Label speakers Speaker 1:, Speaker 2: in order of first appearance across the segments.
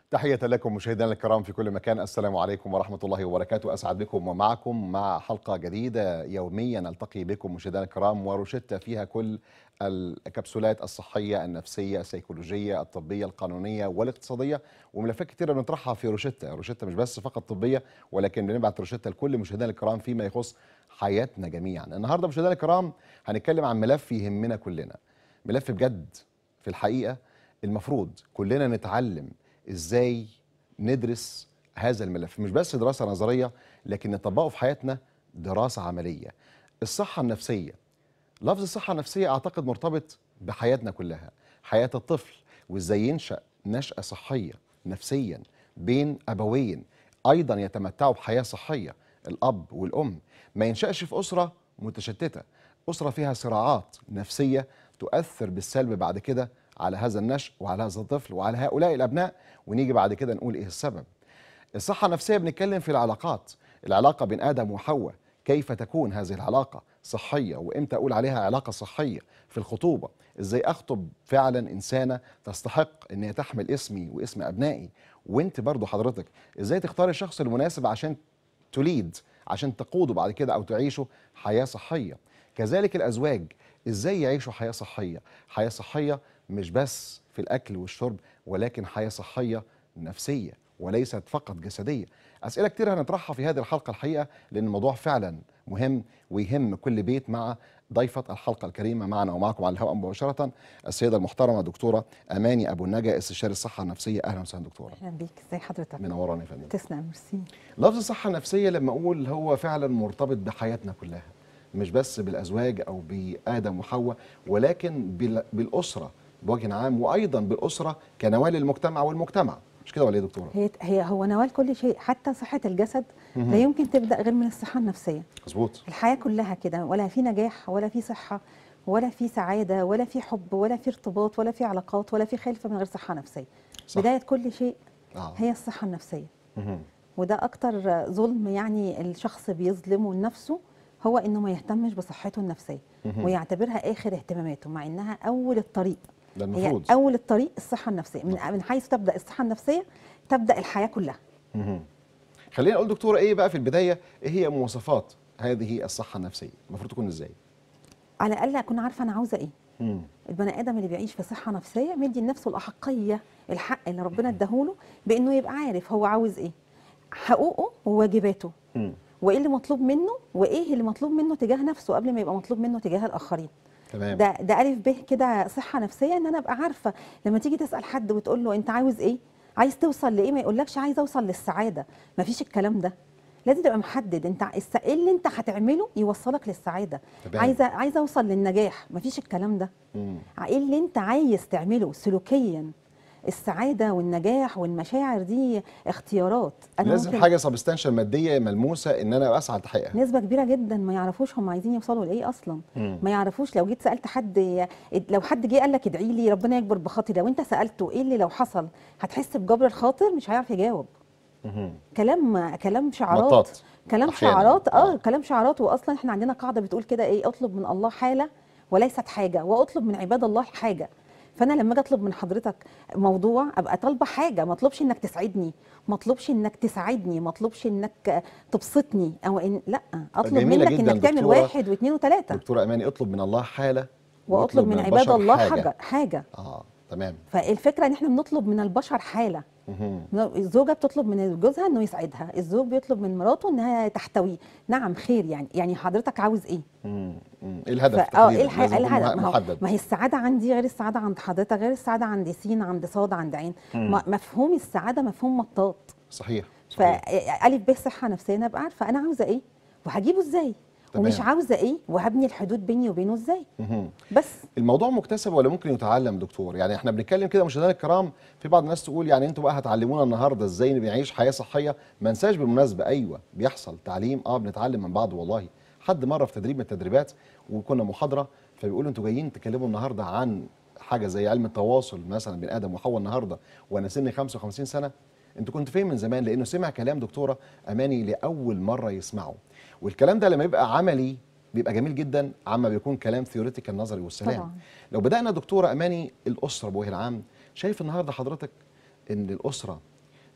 Speaker 1: تحية لكم مشاهدينا الكرام في كل مكان السلام عليكم ورحمة الله وبركاته أسعد بكم ومعكم مع حلقة جديدة يوميا نلتقي بكم مشاهدينا الكرام وروشتة فيها كل الكبسولات الصحية النفسية السيكولوجية الطبية القانونية والاقتصادية وملفات كتيرة بنطرحها في روشتة روشتة مش بس فقط طبية ولكن بنبعت روشتة لكل مشاهدينا الكرام فيما يخص حياتنا جميعا النهاردة مشاهدينا الكرام هنتكلم عن ملف يهمنا كلنا ملف بجد في الحقيقة المفروض كلنا نتعلم ازاي ندرس هذا الملف مش بس دراسه نظريه لكن نطبقه في حياتنا دراسه عمليه الصحه النفسيه لفظ الصحه النفسيه اعتقد مرتبط بحياتنا كلها حياه الطفل وازاي ينشا نشاه صحيه نفسيا بين ابوين ايضا يتمتعوا بحياه صحيه الاب والام ما ينشاش في اسره متشتته اسره فيها صراعات نفسيه تؤثر بالسلب بعد كده على هذا النشء وعلى هذا الطفل وعلى هؤلاء الابناء ونيجي بعد كده نقول ايه السبب الصحه النفسيه بنتكلم في العلاقات العلاقه بين ادم وحواء كيف تكون هذه العلاقه صحيه وامتى اقول عليها علاقه صحيه في الخطوبه ازاي اخطب فعلا انسانه تستحق ان هي تحمل اسمي واسم ابنائي وانت برضو حضرتك ازاي تختاري الشخص المناسب عشان تليد عشان تقودوا بعد كده او تعيشوا حياه صحيه كذلك الازواج ازاي يعيشوا حياه صحيه حياه صحيه مش بس في الاكل والشرب ولكن حياه صحيه نفسيه وليست فقط جسديه اسئله كتير هنطرحها في هذه الحلقه الحقيقه لان الموضوع فعلا مهم ويهم كل بيت مع ضيفة الحلقة الكريمة معنا ومعكم على الهواء مباشرة السيدة المحترمة دكتورة أماني أبو النجا استشاري الصحة النفسية أهلا وسهلا دكتورة
Speaker 2: اهلا بيك ازي حضرتك
Speaker 1: منورانا يا فندم
Speaker 2: تسلم ميرسي
Speaker 1: لفظ الصحة النفسية لما أقول هو فعلا مرتبط بحياتنا كلها مش بس بالأزواج أو بآدم وحواء ولكن بال- بالأسرة بوجه عام وأيضا بالأسرة كنواة للمجتمع والمجتمع مش كده ولا إيه يا دكتورة؟
Speaker 2: هي هي هو نوال كل شيء حتى صحه الجسد لا يمكن تبدا غير من الصحه النفسيه
Speaker 1: مظبوط
Speaker 2: الحياه كلها كده ولا في نجاح ولا في صحه ولا في سعاده ولا في حب ولا في ارتباط ولا في علاقات ولا في خلفه من غير صحه نفسيه
Speaker 1: صح.
Speaker 2: بدايه كل شيء
Speaker 1: آه.
Speaker 2: هي الصحه النفسيه
Speaker 1: مهم.
Speaker 2: وده اكتر ظلم يعني الشخص بيظلمه لنفسه هو انه ما يهتمش بصحته النفسيه
Speaker 1: مهم.
Speaker 2: ويعتبرها اخر اهتماماته مع انها اول الطريق
Speaker 1: ده
Speaker 2: هي
Speaker 1: المفروض
Speaker 2: اول الطريق الصحه النفسيه من من حيث تبدا الصحه النفسيه تبدا الحياه كلها
Speaker 1: مهم. خلينا نقول دكتورة إيه بقى في البداية إيه هي مواصفات هذه الصحة النفسية؟ المفروض تكون إزاي؟
Speaker 2: على الاقل اكون عارفه انا عاوزه ايه
Speaker 1: مم.
Speaker 2: البني ادم اللي بيعيش في صحه نفسيه مدي لنفسه الاحقيه الحق اللي ربنا اداهوله بانه يبقى عارف هو عاوز ايه حقوقه وواجباته
Speaker 1: مم.
Speaker 2: وايه اللي مطلوب منه وايه اللي مطلوب منه تجاه نفسه قبل ما يبقى مطلوب منه تجاه الاخرين
Speaker 1: تمام
Speaker 2: ده ده الف ب كده صحه نفسيه ان انا ابقى عارفه لما تيجي تسال حد وتقول له انت عاوز ايه عايز توصل لايه ما يقولكش عايز اوصل للسعاده ما فيش الكلام ده لازم تبقى محدد انت الس- ايه اللي انت هتعمله يوصلك للسعاده
Speaker 1: تمام.
Speaker 2: عايزه عايزه اوصل للنجاح ما فيش الكلام ده
Speaker 1: مم.
Speaker 2: ايه اللي انت عايز تعمله سلوكيا السعاده والنجاح والمشاعر دي اختيارات
Speaker 1: لازم
Speaker 2: ممكن-
Speaker 1: حاجة سبستانشال مادية ملموسة إن أنا أسعى لتحقيقها
Speaker 2: نسبة كبيرة جدا ما يعرفوش هم عايزين يوصلوا لإيه أصلا
Speaker 1: مم.
Speaker 2: ما يعرفوش لو جيت سألت حد لو حد جه قال لك ادعي لي ربنا يكبر بخاطري لو أنت سألته إيه اللي لو حصل هتحس بجبر الخاطر مش هيعرف يجاوب
Speaker 1: مهم.
Speaker 2: كلام كلام شعارات
Speaker 1: مطاط.
Speaker 2: كلام
Speaker 1: أحياناً.
Speaker 2: شعارات اه
Speaker 1: آه.
Speaker 2: كلام شعارات واصلا احنا عندنا قاعده بتقول كده ايه اطلب من الله حاله وليست حاجه واطلب من عباد الله حاجه فانا لما اجي اطلب من حضرتك موضوع ابقى طالبه حاجه ما اطلبش انك تسعدني ما اطلبش انك تساعدني ما اطلبش انك تبسطني او إن لا اطلب
Speaker 1: جميلة
Speaker 2: منك
Speaker 1: جداً
Speaker 2: انك تعمل
Speaker 1: دكتورة.
Speaker 2: واحد واثنين وثلاثه
Speaker 1: دكتورة أماني اطلب من الله حالة
Speaker 2: واطلب من عباد
Speaker 1: البشر
Speaker 2: الله حاجه حاجه
Speaker 1: آه تمام
Speaker 2: فالفكره ان احنا بنطلب من البشر حاله
Speaker 1: مهم.
Speaker 2: الزوجه بتطلب من جوزها انه يسعدها الزوج بيطلب من مراته انها تحتويه نعم خير يعني يعني حضرتك عاوز ايه
Speaker 1: مم. مم. إيه الهدف؟
Speaker 2: فا- اه ايه
Speaker 1: تقريباً؟
Speaker 2: الح-
Speaker 1: لازم يكون
Speaker 2: الهدف ما, هو
Speaker 1: محدد
Speaker 2: ما هي السعاده عندي غير السعاده عند حضرتك غير السعاده عند سين عند صاد عند عين ما- مفهوم السعاده مفهوم مطاط
Speaker 1: صحيح صحيح.
Speaker 2: فالف ب صحه نفسيه انا ابقى عارفه انا عاوزه ايه وهجيبه ازاي
Speaker 1: تمام.
Speaker 2: ومش عاوزه ايه وهبني الحدود بيني وبينه ازاي
Speaker 1: مهم.
Speaker 2: بس
Speaker 1: الموضوع مكتسب ولا ممكن يتعلم دكتور يعني احنا بنتكلم كده مشاهدينا الكرام في بعض الناس تقول يعني انتوا بقى هتعلمونا النهارده ازاي نعيش حياه صحيه ما انساش بالمناسبه ايوه بيحصل تعليم اه بنتعلم من بعض والله حد مره في تدريب من التدريبات وكنا محاضره فبيقولوا انتوا جايين تكلموا النهارده عن حاجه زي علم التواصل مثلا بين ادم وحواء النهارده وانا سني 55 سنه انتوا كنتوا فين من زمان لانه سمع كلام دكتوره اماني لاول مره يسمعه والكلام ده لما يبقى عملي بيبقى جميل جدا عما بيكون كلام ثيوريتيكال نظري والسلام
Speaker 2: طبعاً.
Speaker 1: لو بدانا دكتوره اماني الاسره بوجه العام شايف النهارده حضرتك ان الاسره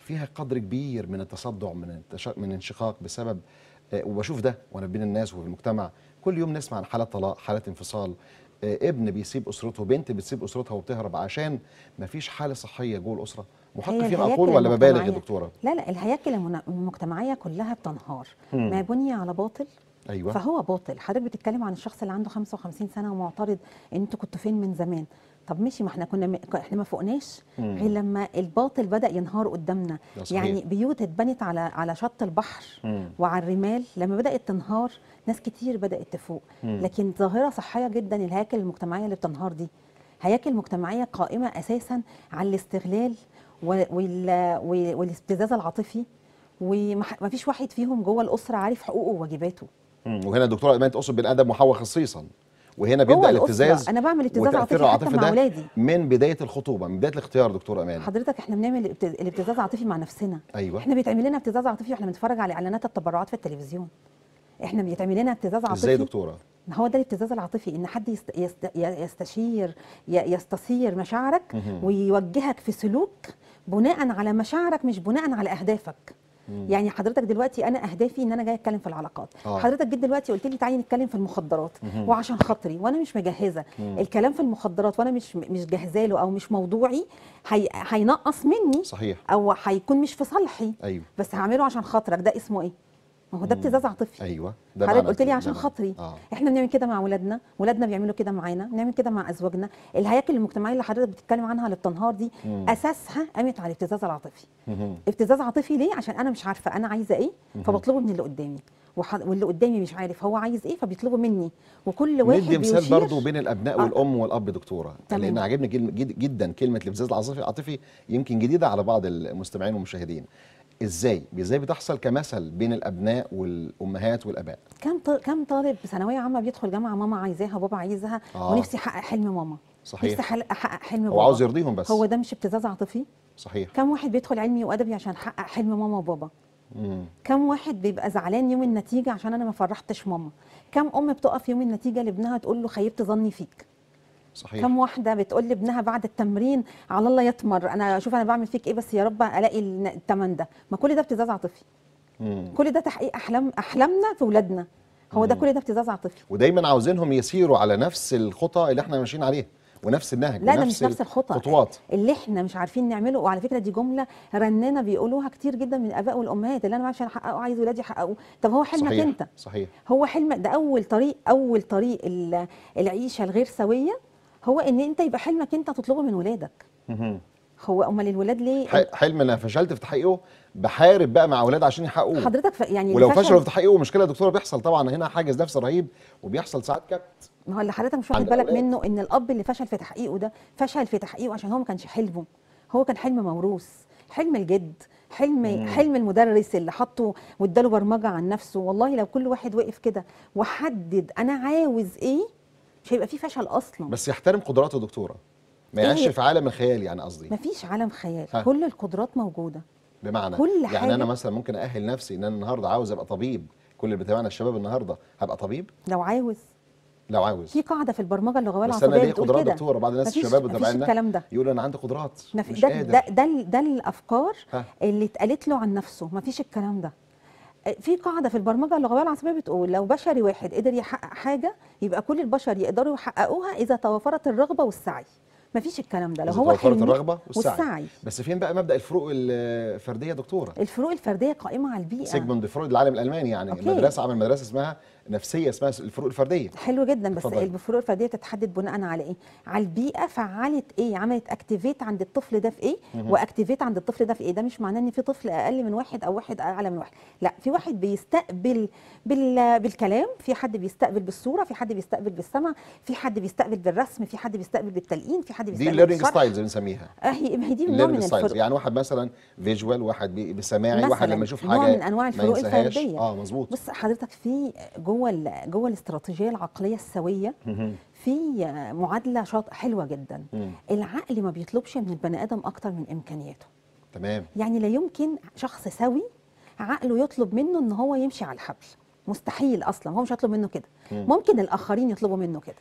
Speaker 1: فيها قدر كبير من التصدع من التش... من انشقاق بسبب آه، وبشوف ده وانا بين الناس وفي المجتمع كل يوم نسمع عن حالات طلاق حالات انفصال آه، ابن بيسيب اسرته بنت بتسيب اسرتها وبتهرب عشان ما فيش حاله صحيه جوه الاسره محق
Speaker 2: هي
Speaker 1: فينا
Speaker 2: الهياكل
Speaker 1: اقول ولا ببالغ يا
Speaker 2: المجتمعية.
Speaker 1: دكتوره
Speaker 2: لا لا الهياكل المنا- المجتمعيه كلها بتنهار
Speaker 1: مم.
Speaker 2: ما بني على باطل
Speaker 1: ايوه
Speaker 2: فهو باطل حضرتك بتتكلم عن الشخص اللي عنده 55 سنه ومعترض ان انتوا كنتوا فين من زمان طب ماشي ما احنا كنا م... احنا ما فوقناش
Speaker 1: مم.
Speaker 2: غير لما الباطل بدا ينهار قدامنا
Speaker 1: ده صحيح.
Speaker 2: يعني بيوت اتبنت على على شط البحر
Speaker 1: مم.
Speaker 2: وعلى الرمال لما بدات تنهار ناس كتير بدات تفوق
Speaker 1: مم.
Speaker 2: لكن ظاهره صحيه جدا الهياكل المجتمعيه اللي بتنهار دي هياكل مجتمعيه قائمه اساسا على الاستغلال و- وال- وال- والابتزاز العاطفي وما فيش واحد فيهم جوه الاسره عارف حقوقه وواجباته
Speaker 1: مم. وهنا الدكتوره ايمان تقصد بين ادم وحواء خصيصا وهنا
Speaker 2: جوه
Speaker 1: بيبدا
Speaker 2: الأسرة.
Speaker 1: الابتزاز
Speaker 2: انا بعمل ابتزاز
Speaker 1: وتاثير
Speaker 2: عاطفي حتى
Speaker 1: العاطفي
Speaker 2: مع
Speaker 1: ده
Speaker 2: اولادي
Speaker 1: من بدايه الخطوبه من بدايه الاختيار دكتوره امان
Speaker 2: حضرتك احنا بنعمل الابت- الابتزاز العاطفي مع نفسنا
Speaker 1: ايوه
Speaker 2: احنا بيتعمل لنا ابتزاز عاطفي واحنا بنتفرج على اعلانات التبرعات في التلفزيون احنا بيتعمل لنا ابتزاز عاطفي
Speaker 1: ازاي يا دكتوره
Speaker 2: ما هو ده الابتزاز العاطفي ان حد يست... يست... يستشير ي- يستثير مشاعرك
Speaker 1: مهم.
Speaker 2: ويوجهك في سلوك بناء على مشاعرك مش بناء على اهدافك
Speaker 1: مم.
Speaker 2: يعني حضرتك دلوقتي انا اهدافي ان انا جاي اتكلم في العلاقات
Speaker 1: آه.
Speaker 2: حضرتك جيت دلوقتي قلت لي تعالي نتكلم في المخدرات
Speaker 1: مهم.
Speaker 2: وعشان خاطري وانا مش مجهزه
Speaker 1: مم.
Speaker 2: الكلام في المخدرات وانا مش مش جاهزه له او مش موضوعي هي... هينقص مني
Speaker 1: صحيح
Speaker 2: او هيكون مش في صالحي
Speaker 1: ايوه
Speaker 2: بس هعمله عشان خاطرك ده اسمه ايه ما هو ده
Speaker 1: مم.
Speaker 2: ابتزاز عاطفي
Speaker 1: ايوه ده
Speaker 2: حضرتك
Speaker 1: معنى
Speaker 2: قلت لي
Speaker 1: ده
Speaker 2: عشان
Speaker 1: معنى.
Speaker 2: خاطري
Speaker 1: اه
Speaker 2: احنا بنعمل كده مع ولادنا ولادنا بيعملوا كده معانا بنعمل كده مع ازواجنا الهياكل المجتمعيه اللي حضرتك بتتكلم عنها اللي بتنهار دي
Speaker 1: مم.
Speaker 2: اساسها قامت على الابتزاز العاطفي
Speaker 1: مهم.
Speaker 2: ابتزاز عاطفي ليه عشان انا مش عارفه انا عايزه ايه
Speaker 1: مهم.
Speaker 2: فبطلبه من اللي قدامي وح... واللي قدامي مش عارف هو عايز ايه فبيطلبه مني وكل واحد
Speaker 1: ندي مثال
Speaker 2: بيشير
Speaker 1: برضه بين الابناء
Speaker 2: آه.
Speaker 1: والام والاب دكتوره
Speaker 2: تمام.
Speaker 1: لان عاجبني كلمة- جد- جدا كلمه الابتزاز العاطفي العاطفي يمكن جديده على بعض المستمعين والمشاهدين ازاي ازاي بتحصل كمثل بين الابناء والامهات والاباء
Speaker 2: كم ط... كم طالب ثانويه عامه بيدخل جامعه ماما عايزاها وبابا عايزها
Speaker 1: آه.
Speaker 2: ونفسي احقق حلم ماما نفسي
Speaker 1: صحيح
Speaker 2: حل- احقق حلم
Speaker 1: هو
Speaker 2: بابا
Speaker 1: عاوز يرضيهم بس
Speaker 2: هو ده مش ابتزاز عاطفي
Speaker 1: صحيح
Speaker 2: كم واحد بيدخل علمي وادبي عشان يحقق حلم ماما وبابا
Speaker 1: مم.
Speaker 2: كم واحد بيبقى زعلان يوم النتيجه عشان انا ما فرحتش ماما كم ام بتقف يوم النتيجه لابنها تقول له خيبت ظني فيك
Speaker 1: صحيح
Speaker 2: كم واحده بتقول لابنها بعد التمرين على الله يتمر انا شوف انا بعمل فيك ايه بس يا رب الاقي الن- التمن ده ما كل ده ابتزاز عاطفي
Speaker 1: مم.
Speaker 2: كل ده تحقيق احلام احلامنا في ولادنا هو ده
Speaker 1: مم.
Speaker 2: كل ده ابتزاز عاطفي
Speaker 1: ودايما عاوزينهم يسيروا على نفس الخطى اللي احنا ماشيين عليها ونفس النهج
Speaker 2: لا ده
Speaker 1: ونفس
Speaker 2: مش نفس الخطى
Speaker 1: الخطوات
Speaker 2: اللي احنا مش عارفين نعمله وعلى فكره دي جمله رنانه بيقولوها كتير جدا من الاباء والامهات اللي انا عشان احققه عايز ولادي يحققوه طب هو حلمك
Speaker 1: صحيح
Speaker 2: انت
Speaker 1: صحيح
Speaker 2: هو حلم ده اول طريق اول طريق ال- العيشه الغير سويه هو ان انت يبقى حلمك انت تطلبه من ولادك
Speaker 1: مهم.
Speaker 2: هو امال الولاد ليه
Speaker 1: ح- حلم انا فشلت في تحقيقه بحارب بقى مع اولاد عشان يحققوه
Speaker 2: حضرتك ف... يعني
Speaker 1: ولو
Speaker 2: الفشل-
Speaker 1: فشلوا في تحقيقه مشكله يا دكتوره بيحصل طبعا هنا حاجز نفسي رهيب وبيحصل ساعات كبت
Speaker 2: ما هو اللي حضرتك مش واخد
Speaker 1: عند
Speaker 2: بالك
Speaker 1: الأولاد.
Speaker 2: منه ان الاب اللي فشل في تحقيقه ده فشل في تحقيقه عشان هو ما كانش حلمه هو كان حلم موروث حلم الجد حلم
Speaker 1: مم.
Speaker 2: حلم المدرس اللي حطه واداله برمجه عن نفسه والله لو كل واحد وقف كده وحدد انا عاوز ايه مش هيبقى فيه فشل اصلا
Speaker 1: بس يحترم قدراته يا دكتوره ما
Speaker 2: إيه
Speaker 1: يعيش
Speaker 2: هي؟
Speaker 1: في عالم الخيال يعني قصدي
Speaker 2: مفيش عالم خيال
Speaker 1: ها.
Speaker 2: كل القدرات موجوده
Speaker 1: بمعنى
Speaker 2: كل
Speaker 1: يعني
Speaker 2: حاجة.
Speaker 1: انا مثلا ممكن اهل نفسي ان انا النهارده عاوز ابقى طبيب كل اللي بيتابعنا الشباب النهارده هبقى طبيب
Speaker 2: لو عاوز
Speaker 1: لو عاوز
Speaker 2: في قاعده في البرمجه اللغويه
Speaker 1: بس انا
Speaker 2: العصبيه
Speaker 1: ليه
Speaker 2: بتقول
Speaker 1: قدرات
Speaker 2: كده
Speaker 1: دكتوره بعض الناس
Speaker 2: مفيش-
Speaker 1: الشباب
Speaker 2: مفيش
Speaker 1: متابعينا
Speaker 2: الكلام ده
Speaker 1: يقول انا عندي قدرات
Speaker 2: ما في
Speaker 1: مش
Speaker 2: ده,
Speaker 1: قادر
Speaker 2: ده ده ال- ده الافكار
Speaker 1: ها.
Speaker 2: اللي اتقالت له عن نفسه ما فيش الكلام ده في قاعده في البرمجه اللغويه العصبيه بتقول لو بشري واحد قدر يحقق حاجه يبقى كل البشر يقدروا يحققوها اذا توفرت الرغبه والسعي ما فيش الكلام ده لو
Speaker 1: إذا
Speaker 2: هو
Speaker 1: توفرت
Speaker 2: حلمي
Speaker 1: الرغبه والسعي.
Speaker 2: والسعي
Speaker 1: بس فين بقى مبدا الفروق الفرديه يا دكتوره
Speaker 2: الفروق الفرديه قائمه على البيئه
Speaker 1: سيجموند فرويد العالم الالماني يعني
Speaker 2: أوكي.
Speaker 1: مدرسه عمل مدرسه اسمها نفسيه اسمها الفروق الفرديه
Speaker 2: حلو جدا بس
Speaker 1: اتفضلي.
Speaker 2: الفروق الفرديه بتتحدد بناء على ايه؟ على البيئه فعلت ايه؟ عملت اكتيفيت عند الطفل ده في ايه؟
Speaker 1: مهم.
Speaker 2: واكتيفيت عند الطفل ده في ايه؟ ده مش معناه ان في طفل اقل من واحد او واحد اعلى من واحد، لا في واحد بيستقبل بال... بالكلام، في حد بيستقبل بالصوره، في حد بيستقبل بالسمع، في حد بيستقبل بالرسم، في حد بيستقبل بالتلقين، في حد
Speaker 1: دي
Speaker 2: بيستقبل
Speaker 1: الليرنينج
Speaker 2: بالشرح.
Speaker 1: ستايلز بنسميها
Speaker 2: آه، هي ما هي دي نوع من
Speaker 1: الليرنينج ستايلز
Speaker 2: الفروق
Speaker 1: يعني واحد مثلا فيجوال واحد بي- بسماعي واحد
Speaker 2: مثلاً
Speaker 1: لما يشوف
Speaker 2: نوع
Speaker 1: حاجه
Speaker 2: من أنواع
Speaker 1: ما
Speaker 2: الفروق
Speaker 1: ينساهاش.
Speaker 2: الفردية.
Speaker 1: اه مظبوط
Speaker 2: بص حضرتك في جوه ال... جوه الاستراتيجيه العقليه السويه
Speaker 1: مهم.
Speaker 2: في معادله شاط حلوه جدا
Speaker 1: مم.
Speaker 2: العقل ما بيطلبش من البني ادم اكتر من امكانياته
Speaker 1: تمام
Speaker 2: يعني لا يمكن شخص سوي عقله يطلب منه ان هو يمشي على الحبل مستحيل اصلا هو مش هيطلب منه كده
Speaker 1: مم.
Speaker 2: ممكن الاخرين يطلبوا منه كده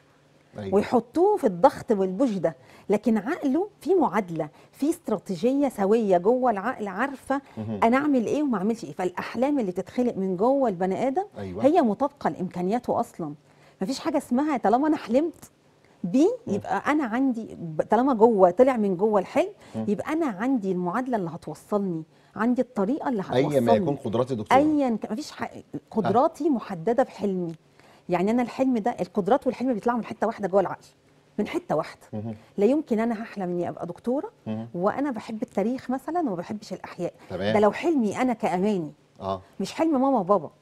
Speaker 1: أيوة.
Speaker 2: ويحطوه في الضغط والبوش ده لكن عقله في معادله في استراتيجيه سويه جوه العقل عارفه
Speaker 1: مهم.
Speaker 2: انا اعمل ايه وما اعملش ايه فالاحلام اللي بتتخلق من جوه البني ادم
Speaker 1: أيوة.
Speaker 2: هي مطابقه لامكانياته اصلا مفيش حاجه اسمها طالما انا حلمت بيه يبقى انا عندي ب- طالما جوه طلع من جوه الحلم يبقى انا عندي المعادله اللي هتوصلني عندي الطريقه اللي هتوصلني
Speaker 1: اي ما يكون قدرات الدكتور
Speaker 2: ايا كان مفيش ح... قدراتي محدده بحلمي يعني انا الحلم ده القدرات والحلم بيطلعوا من حته واحده جوه العقل من حته واحده
Speaker 1: مهم.
Speaker 2: لا يمكن انا هحلم اني ابقى دكتوره
Speaker 1: مهم.
Speaker 2: وانا بحب التاريخ مثلا وما بحبش الاحياء
Speaker 1: تمام.
Speaker 2: ده لو حلمي انا كاماني
Speaker 1: اه
Speaker 2: مش حلم ماما وبابا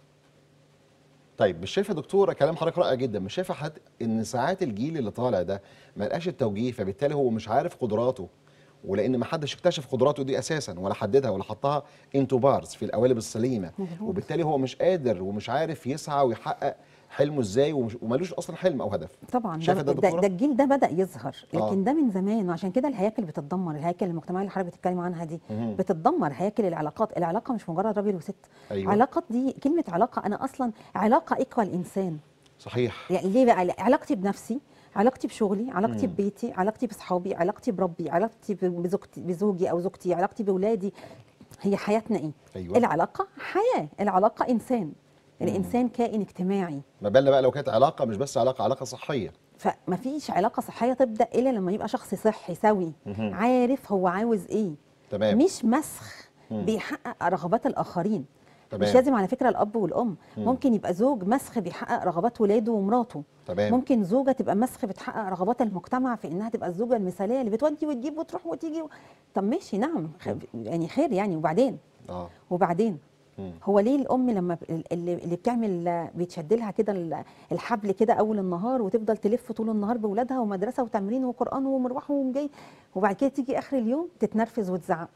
Speaker 1: طيب مش شايفه دكتوره كلام حضرتك رائع جدا مش شايفه حد ان ساعات الجيل اللي طالع ده ما لقاش التوجيه فبالتالي هو مش عارف قدراته ولان ما حدش اكتشف قدراته دي اساسا ولا حددها ولا حطها انتو بارز في القوالب السليمه
Speaker 2: مظبوط.
Speaker 1: وبالتالي هو مش قادر ومش عارف يسعى ويحقق حلمه ازاي ومش ومالوش اصلا حلم او هدف
Speaker 2: طبعا ده,
Speaker 1: شايفة ده
Speaker 2: ده,
Speaker 1: دكتورة؟
Speaker 2: ده الجيل ده بدا يظهر لكن
Speaker 1: آه.
Speaker 2: ده من زمان وعشان كده الهياكل بتتدمر الهياكل المجتمعيه اللي حضرتك بتتكلم عنها دي
Speaker 1: مهم.
Speaker 2: بتتدمر هياكل العلاقات العلاقه مش مجرد راجل وست
Speaker 1: أيوة.
Speaker 2: علاقات دي كلمه علاقه انا اصلا علاقه ايكوال انسان
Speaker 1: صحيح
Speaker 2: يعني ليه بقى علاقتي بنفسي علاقتي بشغلي علاقتي
Speaker 1: مم.
Speaker 2: ببيتي علاقتي باصحابي علاقتي بربي علاقتي ب- بزوجتي بزوجي او زوجتي علاقتي باولادي هي حياتنا ايه
Speaker 1: ايوه
Speaker 2: العلاقه حياه العلاقه انسان الانسان كائن اجتماعي
Speaker 1: ما بالنا بقى لو كانت علاقه مش بس علاقه علاقه صحيه
Speaker 2: فما فيش علاقه صحيه تبدا الا لما يبقى شخص صحي سوي
Speaker 1: مهم.
Speaker 2: عارف هو عاوز ايه
Speaker 1: تمام
Speaker 2: مش مسخ
Speaker 1: مم.
Speaker 2: بيحقق رغبات الاخرين
Speaker 1: تمام.
Speaker 2: مش لازم على فكره الاب والام
Speaker 1: مم.
Speaker 2: ممكن يبقى زوج مسخ بيحقق رغبات ولاده ومراته
Speaker 1: تمام
Speaker 2: ممكن زوجه تبقى مسخ بتحقق رغبات المجتمع في انها تبقى الزوجه المثاليه اللي بتودي وتجيب وتروح وتيجي و... طب ماشي نعم خ... يعني خير يعني وبعدين
Speaker 1: اه
Speaker 2: وبعدين
Speaker 1: مم.
Speaker 2: هو ليه الام لما ب- اللي, اللي بتعمل بيتشد لها كده ال- الحبل كده اول النهار وتفضل تلف طول النهار باولادها ومدرسه وتمرين وقران ومروح وجاي وبعد كده تيجي اخر اليوم تتنرفز وتزعق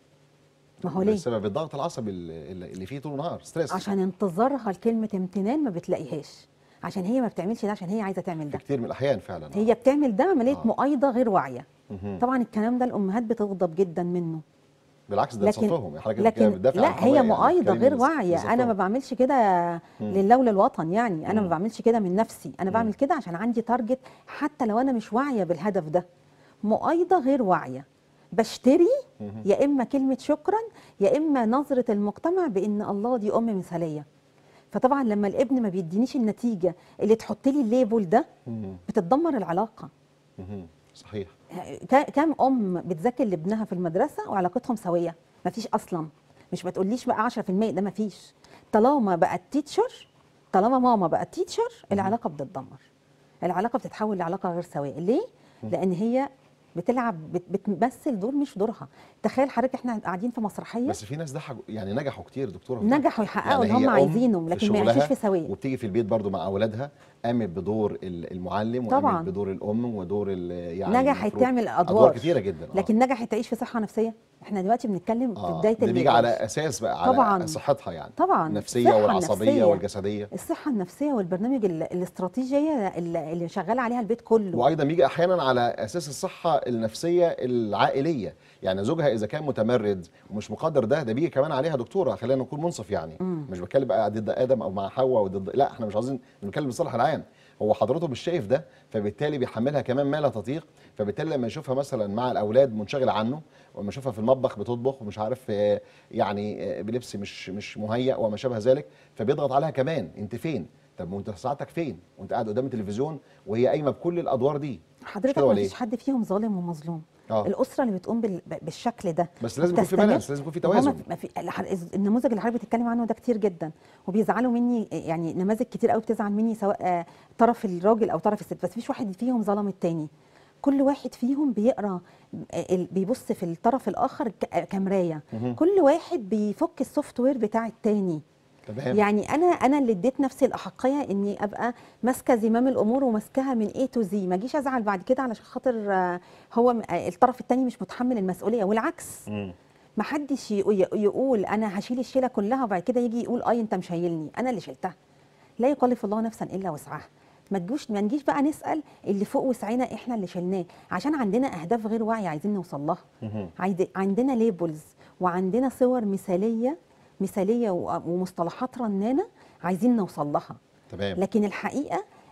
Speaker 2: ما هو ليه
Speaker 1: بسبب الضغط العصبي اللي اللي فيه طول النهار ستريس
Speaker 2: عشان انتظارها لكلمه امتنان ما بتلاقيهاش عشان هي ما بتعملش ده عشان هي عايزه تعمل
Speaker 1: في
Speaker 2: ده
Speaker 1: كتير من الاحيان فعلا
Speaker 2: هي بتعمل ده عمليه
Speaker 1: آه.
Speaker 2: مؤايده غير واعيه
Speaker 1: مهم.
Speaker 2: طبعا الكلام ده الامهات بتغضب جدا منه
Speaker 1: بالعكس ده
Speaker 2: لكن
Speaker 1: صفهم يا حضرتك
Speaker 2: لكن
Speaker 1: بتدافع عن
Speaker 2: لا هي
Speaker 1: قضايا يعني
Speaker 2: مؤايده
Speaker 1: بتتكلمي
Speaker 2: غير
Speaker 1: بز-
Speaker 2: واعيه انا ما
Speaker 1: بصفهم.
Speaker 2: بعملش كده
Speaker 1: مم.
Speaker 2: لله وللوطن يعني انا ما
Speaker 1: مم.
Speaker 2: بعملش كده من نفسي انا
Speaker 1: مم.
Speaker 2: بعمل كده عشان عندي تارجت حتى لو انا مش واعيه بالهدف ده مؤايده غير واعيه بشتري
Speaker 1: مهم.
Speaker 2: يا اما كلمه شكرا يا اما نظره المجتمع بان الله دي ام مثاليه فطبعا لما الابن ما بيدينيش النتيجه اللي تحط لي الليبل ده
Speaker 1: مهم.
Speaker 2: بتتدمر العلاقه
Speaker 1: مهم. صحيح
Speaker 2: كا- كام ام بتذاكر لابنها في المدرسه وعلاقتهم سويه مفيش اصلا مش ما تقوليش بقى 10% ده مفيش طالما بقت تيتشر طالما ماما بقت تيتشر العلاقه بتتدمر العلاقه بتتحول لعلاقه غير سويه ليه لان هي بتلعب بت- بتمثل دور مش دورها تخيل حضرتك احنا قاعدين في مسرحيه
Speaker 1: بس في ناس ضحكوا يعني نجحوا كتير دكتوره
Speaker 2: نجحوا يحققوا اللي
Speaker 1: هي
Speaker 2: هم
Speaker 1: أم
Speaker 2: عايزينه
Speaker 1: في
Speaker 2: لكن ما
Speaker 1: شغلها
Speaker 2: يعيشوش في سويه
Speaker 1: وبتيجي في البيت برضو مع اولادها قامت بدور ال- المعلم
Speaker 2: طبعاً.
Speaker 1: وقامت بدور الام ودور ال- يعني
Speaker 2: نجحت
Speaker 1: المفروض
Speaker 2: تعمل
Speaker 1: ادوار
Speaker 2: ادوار
Speaker 1: كتيره جدا آه.
Speaker 2: لكن نجحت تعيش في صحه نفسيه احنا دلوقتي بنتكلم في
Speaker 1: آه.
Speaker 2: بدايه
Speaker 1: ده بيجي
Speaker 2: الجواز.
Speaker 1: على اساس بقى على
Speaker 2: طبعاً.
Speaker 1: صحتها يعني
Speaker 2: طبعا
Speaker 1: النفسيه
Speaker 2: الصحة
Speaker 1: والعصبيه
Speaker 2: النفسية.
Speaker 1: والجسديه
Speaker 2: الصحة النفسية والبرنامج ال- الاستراتيجية اللي اللي شغال عليها البيت كله
Speaker 1: وايضا بيجي احيانا على اساس الصحه النفسيه العائليه يعني زوجها اذا كان متمرد ومش مقدر ده ده بيجي كمان عليها دكتوره خلينا نكون منصف يعني
Speaker 2: مم.
Speaker 1: مش بتكلم بقى ضد ادم او مع حواء وضد لا احنا مش عايزين بنتكلم بالصلاح العام هو حضرته مش شايف ده فبالتالي بيحملها كمان ما لا تطيق فبالتالي لما يشوفها مثلا مع الاولاد منشغله عنه ولما يشوفها في المطبخ بتطبخ ومش عارف آه، يعني آه، بلبس مش مش مهيأ وما شابه ذلك فبيضغط عليها كمان انت فين طب وانت ساعتك فين وانت قاعد قدام التلفزيون وهي قايمه بكل الادوار دي
Speaker 2: حضرتك
Speaker 1: كده
Speaker 2: ما
Speaker 1: ولا
Speaker 2: فيش
Speaker 1: إيه؟
Speaker 2: حد فيهم ظالم ومظلوم
Speaker 1: اه
Speaker 2: الأسرة اللي بتقوم بال- ب- بالشكل ده
Speaker 1: بس لازم يكون في
Speaker 2: وبتستمر-
Speaker 1: بالانس لازم يكون في
Speaker 2: وهو ما
Speaker 1: توازن
Speaker 2: في- ما في الح- النموذج اللي حضرتك بتتكلم عنه ده كتير جدا وبيزعلوا مني يعني نماذج كتير قوي بتزعل مني سواء آه، طرف الراجل او طرف الست بس مفيش واحد فيهم ظلم التاني كل واحد فيهم بيقرا آه، ال- بيبص في الطرف الاخر ك- آه، كمرايه
Speaker 1: مهم.
Speaker 2: كل واحد بيفك السوفت وير بتاع التاني
Speaker 1: تمام
Speaker 2: يعني انا انا اللي اديت نفسي الاحقيه اني ابقى ماسكه زمام الامور وماسكاها من A تو زي ما اجيش ازعل بعد كده علشان خاطر آه، هو م- آه، الطرف التاني مش متحمل المسؤوليه والعكس
Speaker 1: مم.
Speaker 2: ما حدش يق- ي- يقول انا هشيل الشيله كلها وبعد كده يجي يقول اي انت مش شايلني انا اللي شلتها لا يكلف الله نفسا الا وسعها ما تجوش ما نجيش بقى نسال اللي فوق وسعنا احنا اللي شلناه عشان عندنا اهداف غير واعيه عايزين نوصل لها
Speaker 1: مهم.
Speaker 2: عايد- عندنا ليبلز وعندنا صور مثاليه مثاليه و- ومصطلحات رنانه عايزين نوصل لها
Speaker 1: تمام
Speaker 2: لكن الحقيقه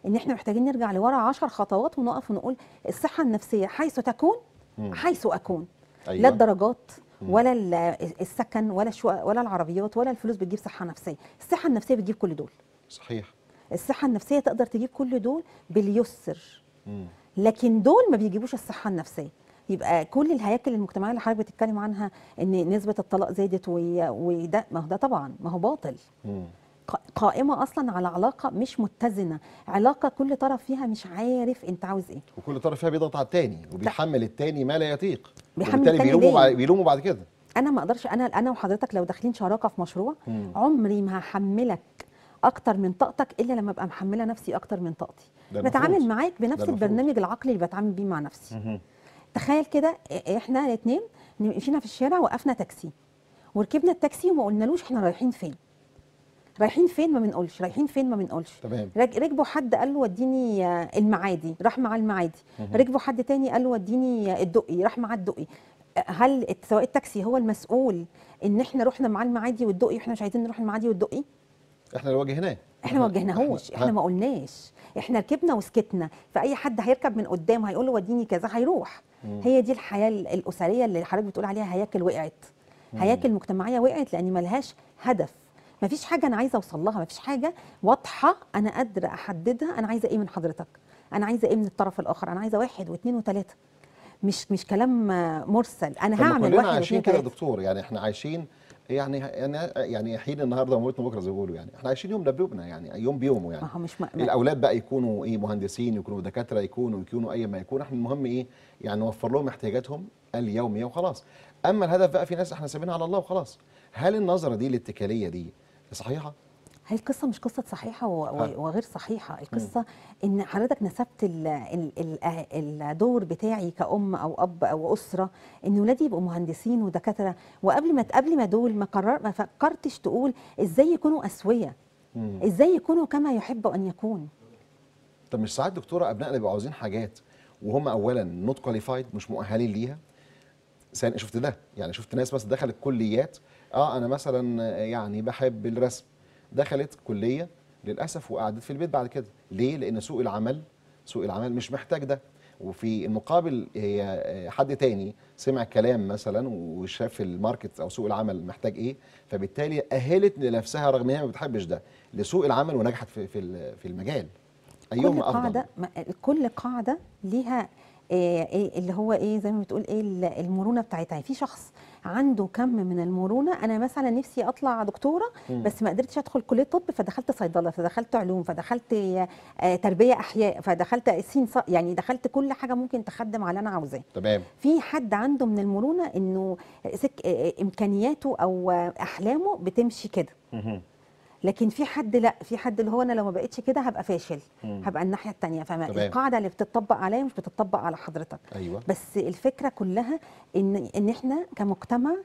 Speaker 2: ان احنا محتاجين نرجع لورا عشر خطوات ونقف ونقول الصحه النفسيه حيث تكون
Speaker 1: مم.
Speaker 2: حيث اكون
Speaker 1: أيوة.
Speaker 2: لا الدرجات
Speaker 1: مم.
Speaker 2: ولا ال- السكن ولا الشقق ولا العربيات ولا الفلوس بتجيب صحه نفسيه الصحه النفسيه بتجيب كل دول
Speaker 1: صحيح
Speaker 2: الصحه النفسيه تقدر تجيب كل دول باليسر
Speaker 1: مم.
Speaker 2: لكن دول ما بيجيبوش الصحه النفسيه يبقى كل الهياكل المجتمعيه اللي حضرتك بتتكلم عنها ان نسبه الطلاق زادت و- وده ما هو ده طبعا ما هو باطل
Speaker 1: مم.
Speaker 2: ق- قائمه اصلا على علاقه مش متزنه علاقه كل طرف فيها مش عارف انت عاوز ايه
Speaker 1: وكل طرف فيها بيضغط على التاني وبيحمل التاني ما لا يطيق
Speaker 2: بيحمل
Speaker 1: وبالتالي
Speaker 2: التاني
Speaker 1: بيلوموا
Speaker 2: ليه؟
Speaker 1: بعد بيلوموا بعد كده
Speaker 2: انا ما اقدرش انا انا وحضرتك لو داخلين شراكه في مشروع
Speaker 1: مم.
Speaker 2: عمري ما هحملك اكتر من طاقتك الا لما ابقى محمله نفسي اكتر من طاقتي
Speaker 1: ده
Speaker 2: بتعامل
Speaker 1: المفروض.
Speaker 2: معاك بنفس
Speaker 1: ده المفروض.
Speaker 2: البرنامج العقلي اللي بتعامل بيه مع نفسي
Speaker 1: مهم.
Speaker 2: تخيل كده إ- احنا الاثنين مشينا في الشارع وقفنا تاكسي وركبنا التاكسي وما قلنالوش احنا رايحين فين رايحين فين ما بنقولش رايحين فين ما بنقولش
Speaker 1: تمام
Speaker 2: رك- ركبوا حد قال له وديني آه، المعادي راح معاه المعادي
Speaker 1: مهم.
Speaker 2: ركبوا حد تاني قال له وديني آه، الدقي راح معاه الدقي آه، هل الت- سواق التاكسي هو المسؤول ان احنا رحنا معاه المعادي والدقي واحنا مش عايزين نروح المعادي والدقي
Speaker 1: احنا اللي واجهناه
Speaker 2: احنا ما وجهناهوش احنا ما قلناش احنا ركبنا وسكتنا فاي حد هيركب من قدام هيقول له وديني كذا هيروح
Speaker 1: مم.
Speaker 2: هي دي الحياه ال- الاسريه اللي حضرتك بتقول عليها هياكل وقعت هياكل مجتمعيه وقعت لان ملهاش هدف مفيش حاجه انا عايزه اوصل لها مفيش حاجه واضحه انا قادره احددها انا عايزه ايه من حضرتك انا عايزه ايه من الطرف الاخر انا عايزه واحد واثنين وثلاثه مش مش كلام آه، مرسل انا
Speaker 1: طب ما
Speaker 2: هعمل
Speaker 1: كلنا
Speaker 2: واحد
Speaker 1: عايشين
Speaker 2: واثنين
Speaker 1: كده يا
Speaker 2: وثلاثه
Speaker 1: دكتور يعني احنا عايشين يعني يعني يعني حين النهارده وموتنا بكره زي ما بيقولوا يعني احنا عايشين يوم بيومنا يعني يوم بيومه يعني
Speaker 2: ما هو مش م... ما-
Speaker 1: الاولاد بقى يكونوا ايه مهندسين يكونوا دكاتره يكونوا يكونوا اي ما يكون احنا المهم ايه يعني نوفر لهم احتياجاتهم اليوميه وخلاص اما الهدف بقى في ناس احنا سايبينها على الله وخلاص هل النظره دي الاتكاليه دي صحيحه
Speaker 2: هي القصة مش قصة صحيحة و-
Speaker 1: ها.
Speaker 2: و- وغير صحيحة القصة إن حضرتك نسبت ال- ال- ال- الدور بتاعي كأم أو أب أو أسرة إن ولادي يبقوا مهندسين ودكاترة وقبل ما قبل ما دول ما قرر ما فكرتش تقول إزاي يكونوا أسوية
Speaker 1: مم.
Speaker 2: إزاي يكونوا كما يحب أن يكون
Speaker 1: طب مش ساعات دكتوره ابنائنا بيبقوا عاوزين حاجات وهم اولا نوت كواليفايد مش مؤهلين ليها ثاني شفت ده يعني شفت ناس مثلا دخلت كليات اه انا مثلا يعني بحب الرسم دخلت كليه للاسف وقعدت في البيت بعد كده ليه لان سوق العمل سوق العمل مش محتاج ده وفي المقابل هي حد تاني سمع كلام مثلا وشاف الماركت او سوق العمل محتاج ايه فبالتالي اهلت لنفسها رغم ان هي ما بتحبش ده لسوق العمل ونجحت في في في المجال
Speaker 2: كل
Speaker 1: ايهما
Speaker 2: قاعدة
Speaker 1: افضل
Speaker 2: ما- كل قاعدة ليها إيه إيه اللي هو ايه زي ما بتقول ايه ال- المرونه بتاعتها في شخص عنده كم من المرونه انا مثلا نفسي اطلع دكتوره
Speaker 1: مم.
Speaker 2: بس ما قدرتش ادخل كليه طب فدخلت صيدله فدخلت علوم فدخلت آه، تربيه احياء فدخلت سين ص- يعني دخلت كل حاجه ممكن تخدم على اللي انا عاوزاه
Speaker 1: تمام
Speaker 2: في حد عنده من المرونه انه سك آه، امكانياته او آه، احلامه بتمشي كده
Speaker 1: مهم.
Speaker 2: لكن في حد لا في حد اللي هو انا لو ما بقتش كده هبقى فاشل
Speaker 1: مم.
Speaker 2: هبقى الناحيه التانية
Speaker 1: تمام.
Speaker 2: فالقاعده اللي بتطبق عليا مش بتطبق على حضرتك
Speaker 1: ايوه
Speaker 2: بس الفكره كلها ان ان احنا كمجتمع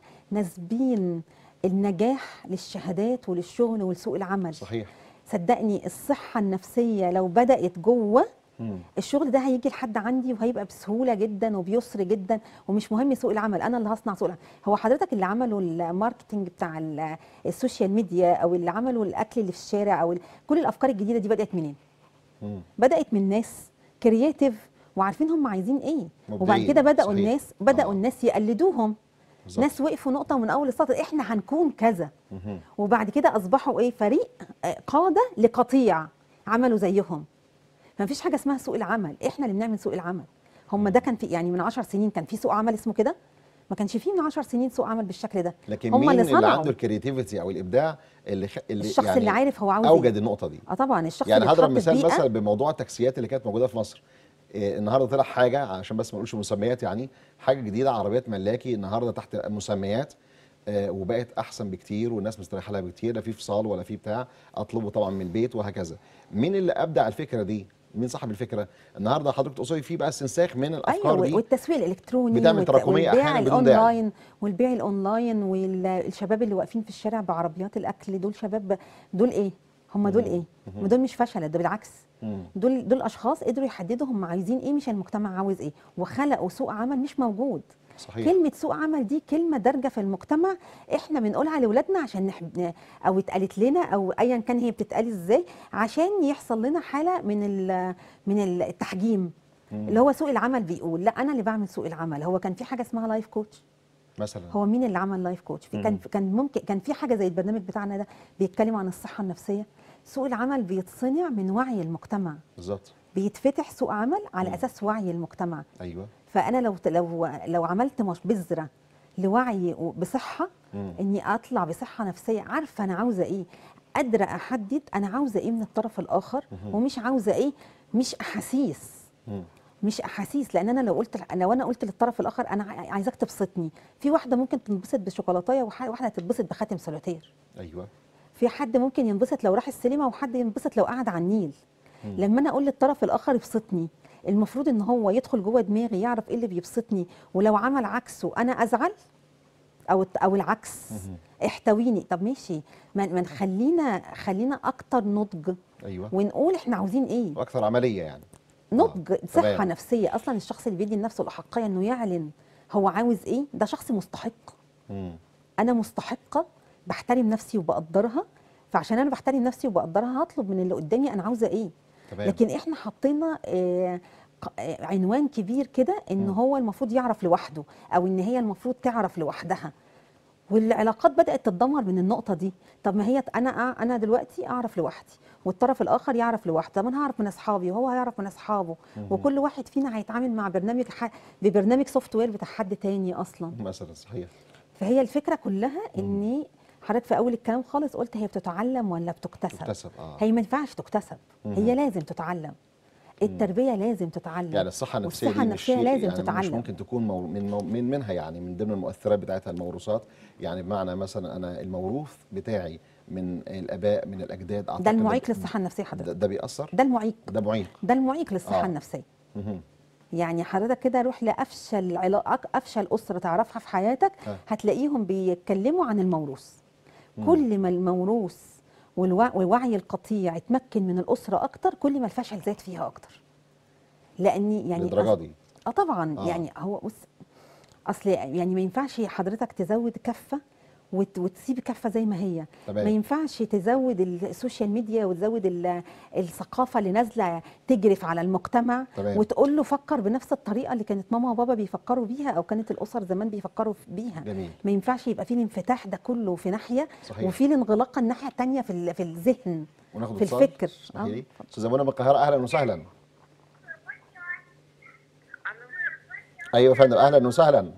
Speaker 2: ناسبين النجاح للشهادات وللشغل ولسوق العمل
Speaker 1: صحيح
Speaker 2: صدقني الصحه النفسيه لو بدات جوه
Speaker 1: مم.
Speaker 2: الشغل ده هيجي لحد عندي وهيبقى بسهوله جدا وبيسر جدا ومش مهم سوق العمل انا اللي هصنع سوق العمل هو حضرتك اللي عملوا الماركتنج بتاع ال- السوشيال ميديا او اللي عملوا الاكل اللي في الشارع او ال- كل الافكار الجديده دي بدات منين
Speaker 1: مم.
Speaker 2: بدات من ناس كرييتيف وعارفين هم عايزين ايه وبعد
Speaker 1: مبدعين،
Speaker 2: كده بداوا
Speaker 1: صحيح.
Speaker 2: الناس بداوا
Speaker 1: آه.
Speaker 2: الناس يقلدوهم
Speaker 1: بالظبط.
Speaker 2: ناس وقفوا نقطه من اول السطر احنا هنكون كذا
Speaker 1: مهم.
Speaker 2: وبعد كده اصبحوا ايه فريق آه، قاده لقطيع عملوا زيهم فمفيش حاجه اسمها سوق العمل احنا اللي بنعمل سوق العمل هم ده كان في يعني من 10 سنين كان في سوق عمل اسمه كده ما كانش فيه من 10 سنين سوق عمل بالشكل ده
Speaker 1: لكن
Speaker 2: هم
Speaker 1: مين اللي,
Speaker 2: صنعوا.
Speaker 1: عنده الكرياتيفيتي او الابداع اللي, خ... اللي
Speaker 2: الشخص
Speaker 1: يعني
Speaker 2: اللي عارف هو عاوز
Speaker 1: اوجد
Speaker 2: ايه
Speaker 1: النقطه دي
Speaker 2: اه طبعا الشخص
Speaker 1: يعني
Speaker 2: اللي
Speaker 1: هضرب
Speaker 2: اتحط في
Speaker 1: مثال
Speaker 2: بيئة
Speaker 1: مثلا بموضوع التاكسيات اللي كانت موجوده في مصر إيه النهارده طلع حاجه عشان بس ما نقولش مسميات يعني حاجه جديده عربيات ملاكي النهارده تحت مسميات آه، وبقت احسن بكتير والناس مستريحه لها بكتير لا في فصال ولا في بتاع اطلبه طبعا من البيت وهكذا مين اللي ابدع الفكره دي مين صاحب الفكره النهارده حضرتك تقصدي في بقى استنساخ من الافكار
Speaker 2: ايوه
Speaker 1: دي
Speaker 2: والتسويق الالكتروني
Speaker 1: بتعمل
Speaker 2: والت-
Speaker 1: تراكمية
Speaker 2: والبيع
Speaker 1: أحياناً بدون داعي.
Speaker 2: الاونلاين والبيع الاونلاين والشباب اللي واقفين في الشارع بعربيات الاكل دول شباب دول ايه هم دول ايه ما دول مش فشل ده بالعكس
Speaker 1: مم.
Speaker 2: دول دول اشخاص قدروا يحددوا هم عايزين ايه مش المجتمع عاوز ايه وخلقوا سوق عمل مش موجود
Speaker 1: صحيح
Speaker 2: كلمة سوق عمل دي كلمة دارجة في المجتمع احنا بنقولها لاولادنا عشان نحب او اتقالت لنا او ايا كان هي بتتقال ازاي عشان يحصل لنا حالة من ال- من التحجيم
Speaker 1: مم.
Speaker 2: اللي هو سوق العمل بيقول لا انا اللي بعمل سوق العمل هو كان في حاجة اسمها لايف كوتش
Speaker 1: مثلا
Speaker 2: هو مين اللي عمل لايف كوتش في كان
Speaker 1: مم.
Speaker 2: كان ممكن كان في حاجة زي البرنامج بتاعنا ده بيتكلم عن الصحة النفسية سوق العمل بيتصنع من وعي المجتمع
Speaker 1: بالظبط
Speaker 2: بيتفتح سوق عمل على
Speaker 1: مم.
Speaker 2: اساس وعي المجتمع
Speaker 1: ايوه
Speaker 2: فانا لو لو لو عملت مش بذره لوعي بصحه
Speaker 1: مم.
Speaker 2: اني اطلع بصحه نفسيه عارفه انا عاوزه ايه قادره احدد انا عاوزه ايه من الطرف الاخر
Speaker 1: مهم.
Speaker 2: ومش عاوزه ايه مش احاسيس
Speaker 1: مم.
Speaker 2: مش احاسيس لان انا لو قلت لو انا قلت للطرف الاخر انا عاي- عايزاك تبسطني في واحده ممكن تنبسط بشوكولاتايه وواحده تتبسط بخاتم سولوتير
Speaker 1: ايوه
Speaker 2: في حد ممكن ينبسط لو راح السينما وحد ينبسط لو قعد على النيل
Speaker 1: مم.
Speaker 2: لما انا اقول للطرف الاخر ابسطني المفروض ان هو يدخل جوه دماغي يعرف ايه اللي بيبسطني ولو عمل عكسه انا ازعل او او العكس
Speaker 1: مهم.
Speaker 2: احتويني طب ماشي ما ما نخلينا خلينا اكتر نضج
Speaker 1: ايوه
Speaker 2: ونقول احنا عاوزين ايه
Speaker 1: واكثر عمليه يعني
Speaker 2: نضج
Speaker 1: آه،
Speaker 2: صحه
Speaker 1: تمام.
Speaker 2: نفسيه اصلا الشخص اللي بيدي لنفسه الاحقيه انه يعلن هو عاوز ايه ده شخص مستحق
Speaker 1: مم.
Speaker 2: انا مستحقه بحترم نفسي وبقدرها فعشان انا بحترم نفسي وبقدرها هطلب من اللي قدامي انا عاوزه ايه
Speaker 1: تمام
Speaker 2: لكن احنا حطينا آه، ق- آه، عنوان كبير كده ان
Speaker 1: مم.
Speaker 2: هو المفروض يعرف لوحده او ان هي المفروض تعرف لوحدها والعلاقات بدات تتدمر من النقطه دي طب ما هي انا أع- انا دلوقتي اعرف لوحدي والطرف الاخر يعرف لوحده طب انا هعرف من اصحابي وهو هيعرف من اصحابه
Speaker 1: مهم.
Speaker 2: وكل واحد فينا هيتعامل مع برنامج ح... ببرنامج سوفت وير بتاع حد تاني اصلا
Speaker 1: مثلا صحيح
Speaker 2: فهي الفكره كلها ان حضرتك في اول الكلام خالص قلت هي بتتعلم ولا بتكتسب
Speaker 1: تكتسب اه
Speaker 2: هي ما ينفعش تكتسب
Speaker 1: مهم.
Speaker 2: هي لازم تتعلم التربيه لازم تتعلم
Speaker 1: يعني الصحة النفسية
Speaker 2: والصحة
Speaker 1: دي مش
Speaker 2: النفسية
Speaker 1: شيء
Speaker 2: لازم
Speaker 1: يعني مش
Speaker 2: تتعلم.
Speaker 1: ممكن تكون مو من مو من منها يعني من ضمن المؤثرات بتاعتها الموروثات يعني بمعنى مثلا أنا الموروث بتاعي من الآباء من الأجداد أعتقد
Speaker 2: ده المعيق
Speaker 1: ب-
Speaker 2: للصحه النفسيه
Speaker 1: ده,
Speaker 2: حضرتك
Speaker 1: ده بيأثر
Speaker 2: ده المعيق
Speaker 1: ده معيق
Speaker 2: ده المعيق للصحه
Speaker 1: آه.
Speaker 2: النفسيه
Speaker 1: مهم.
Speaker 2: يعني حضرتك كده روح لافشل علاقه افشل اسره تعرفها في حياتك
Speaker 1: آه.
Speaker 2: هتلاقيهم بيتكلموا عن الموروث
Speaker 1: مم.
Speaker 2: كل ما الموروث والوع- والوعي القطيع اتمكن من الاسره اكتر كل ما الفشل زاد فيها اكتر لاني يعني
Speaker 1: للدرجة دي
Speaker 2: اه طبعا
Speaker 1: آه.
Speaker 2: آه. يعني هو بص اصل يعني ما ينفعش حضرتك تزود كفه وت وتسيب كفه زي ما هي
Speaker 1: تمام.
Speaker 2: ما ينفعش تزود السوشيال ميديا وتزود ال- الثقافه اللي نازله تجرف على المجتمع
Speaker 1: تمام.
Speaker 2: وتقول له فكر بنفس الطريقه اللي كانت ماما وبابا بيفكروا بيها او كانت الاسر زمان بيفكروا بيها
Speaker 1: جميل
Speaker 2: ما ينفعش يبقى فيه الانفتاح ده كله في ناحيه
Speaker 1: صحيح.
Speaker 2: وفي الانغلاق الناحيه الثانيه في ال- في الذهن
Speaker 1: وناخد
Speaker 2: في
Speaker 1: اتصال.
Speaker 2: الفكر
Speaker 1: اسمحي لي أستاذة منى من القاهرة أهلا وسهلا أيوة يا فندم أهلا وسهلا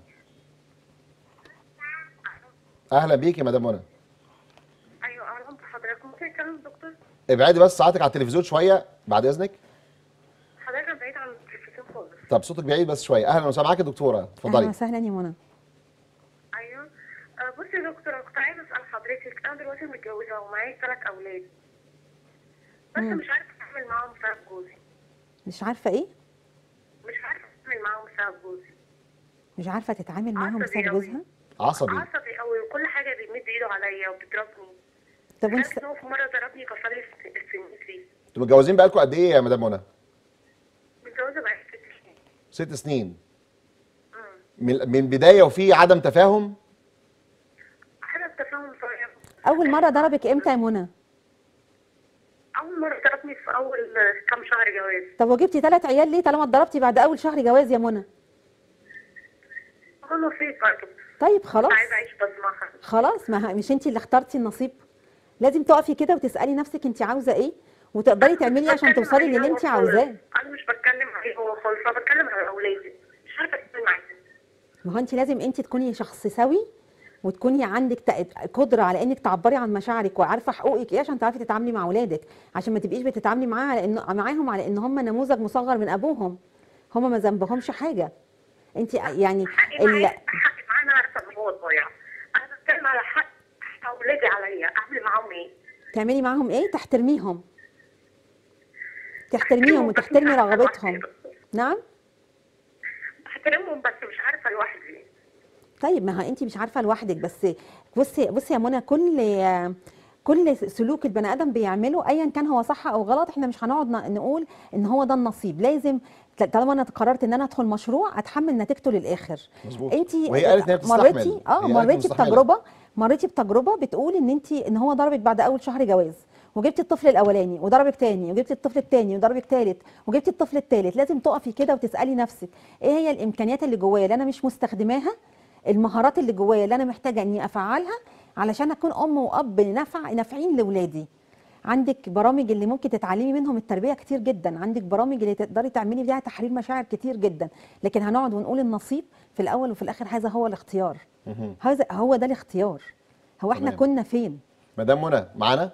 Speaker 1: أهلا بيك يا مدام منى
Speaker 3: ايوه اهلا بحضرتك ممكن اتكلم دكتور
Speaker 1: ابعدي بس ساعتك على التلفزيون شوية بعد إذنك
Speaker 3: حضرتك أنا بعيد عن التلفزيون خالص
Speaker 1: طب صوتك بعيد بس شوية أهلا وسهلا معاك يا دكتورة
Speaker 2: اهلا
Speaker 1: اتفضلي
Speaker 2: وسهلا يا منى
Speaker 3: ايوه آه، بصي يا دكتور انا كنت عايزه اسال حضرتك انا دلوقتي متجوزه ومعايا ثلاث اولاد بس
Speaker 2: مم.
Speaker 3: مش عارفه اتعامل معاهم بسبب جوزي
Speaker 2: مش عارفه ايه
Speaker 3: مش عارفه اتعامل معاهم بسبب جوزي
Speaker 2: مش عارفه تتعامل معاهم
Speaker 3: عصبي
Speaker 2: بسبب
Speaker 3: أوي.
Speaker 2: جوزها
Speaker 1: عصبي
Speaker 3: عصبي قوي وكل حاجه بيمد ايده عليا وبيضربني
Speaker 2: طب وانت
Speaker 3: لدرجه ان هو في مره ضربني كسر لي الس- السنين فيه
Speaker 1: انتوا متجوزين بقالكم قد ايه يا مدام منى؟
Speaker 3: متجوزه بقالي ست سنين
Speaker 1: ست سنين
Speaker 3: مم.
Speaker 1: من من بدايه وفي عدم تفاهم
Speaker 3: حاجه التفاهم صغير
Speaker 2: اول مره ضربك امتى يا منى
Speaker 3: اول مره ضربني في اول كام شهر جواز
Speaker 2: طب وجبتي ثلاث عيال ليه طالما اتضربتي بعد اول شهر جواز يا منى
Speaker 3: هو نصيب برضه
Speaker 2: طيب خلاص
Speaker 3: مش عايزه اعيش بصمعها
Speaker 2: خلاص ما ه- مش انت اللي اخترتي النصيب لازم تقفي كده وتسالي نفسك انت عاوزه ايه وتقدري تعملي ايه عشان
Speaker 3: بتكلم
Speaker 2: توصلي
Speaker 3: عليه
Speaker 2: للي
Speaker 3: هو
Speaker 2: انت
Speaker 3: خالص.
Speaker 2: عاوزاه
Speaker 3: انا مش بتكلم عليه هو خالص انا بتكلم على اولادي مش عارفه اتكلم معاه
Speaker 2: ما هو انت لازم انت تكوني شخص سوي وتكوني عندك تق- قدره على انك تعبري عن مشاعرك وعارفه حقوقك ايه عشان تعرفي تتعاملي مع اولادك عشان ما تبقيش بتتعاملي معاها على انه معاهم على ان هم نموذج مصغر من ابوهم هم ما ذنبهمش حاجه انت يعني
Speaker 3: حقي
Speaker 2: ال-
Speaker 3: معاه حقي معاه انا عارفه ان هو ضايع انا بتكلم على حق حق اولادي عليا اعمل معاهم ايه
Speaker 2: تعملي معاهم ايه تحترميهم تحترميهم
Speaker 3: بحترمهم بس
Speaker 2: وتحترمي
Speaker 3: مش عارفة
Speaker 2: رغبتهم
Speaker 3: لوحدي.
Speaker 2: نعم
Speaker 3: بحترمهم بس مش عارفه لوحدي
Speaker 2: طيب ما هو انت مش عارفه لوحدك بس بصي بصي يا منى كل كل سلوك البني ادم بيعمله ايا كان هو صح او غلط احنا مش هنقعد ن- نقول ان هو ده النصيب لازم طالما انا قررت ان انا ادخل مشروع اتحمل نتيجته للاخر
Speaker 1: مظبوط
Speaker 2: انت
Speaker 1: وهي قالت ان هي بتستحمل
Speaker 2: مريتي اه
Speaker 1: هي قالت
Speaker 2: مريتي
Speaker 1: مستحملة.
Speaker 2: بتجربه مريتي بتجربه بتقول ان انت ان هو ضربك بعد اول شهر جواز وجبتي الطفل الاولاني وضربك تاني وجبتي الطفل التاني وضربك تالت وجبتي الطفل التالت لازم تقفي كده وتسالي نفسك ايه هي الامكانيات اللي جوايا اللي انا مش مستخدماها المهارات اللي جوايا اللي انا محتاجه اني افعلها علشان اكون ام واب نفع نافعين لاولادي عندك برامج اللي ممكن تتعلمي منهم التربيه كتير جدا عندك برامج اللي تقدري تعملي فيها تحرير مشاعر كتير جدا لكن هنقعد ونقول النصيب في الاول وفي الاخر هذا هو الاختيار
Speaker 1: مهم.
Speaker 2: هذا هو ده الاختيار هو احنا
Speaker 1: تمام.
Speaker 2: كنا فين
Speaker 1: مدام منى معانا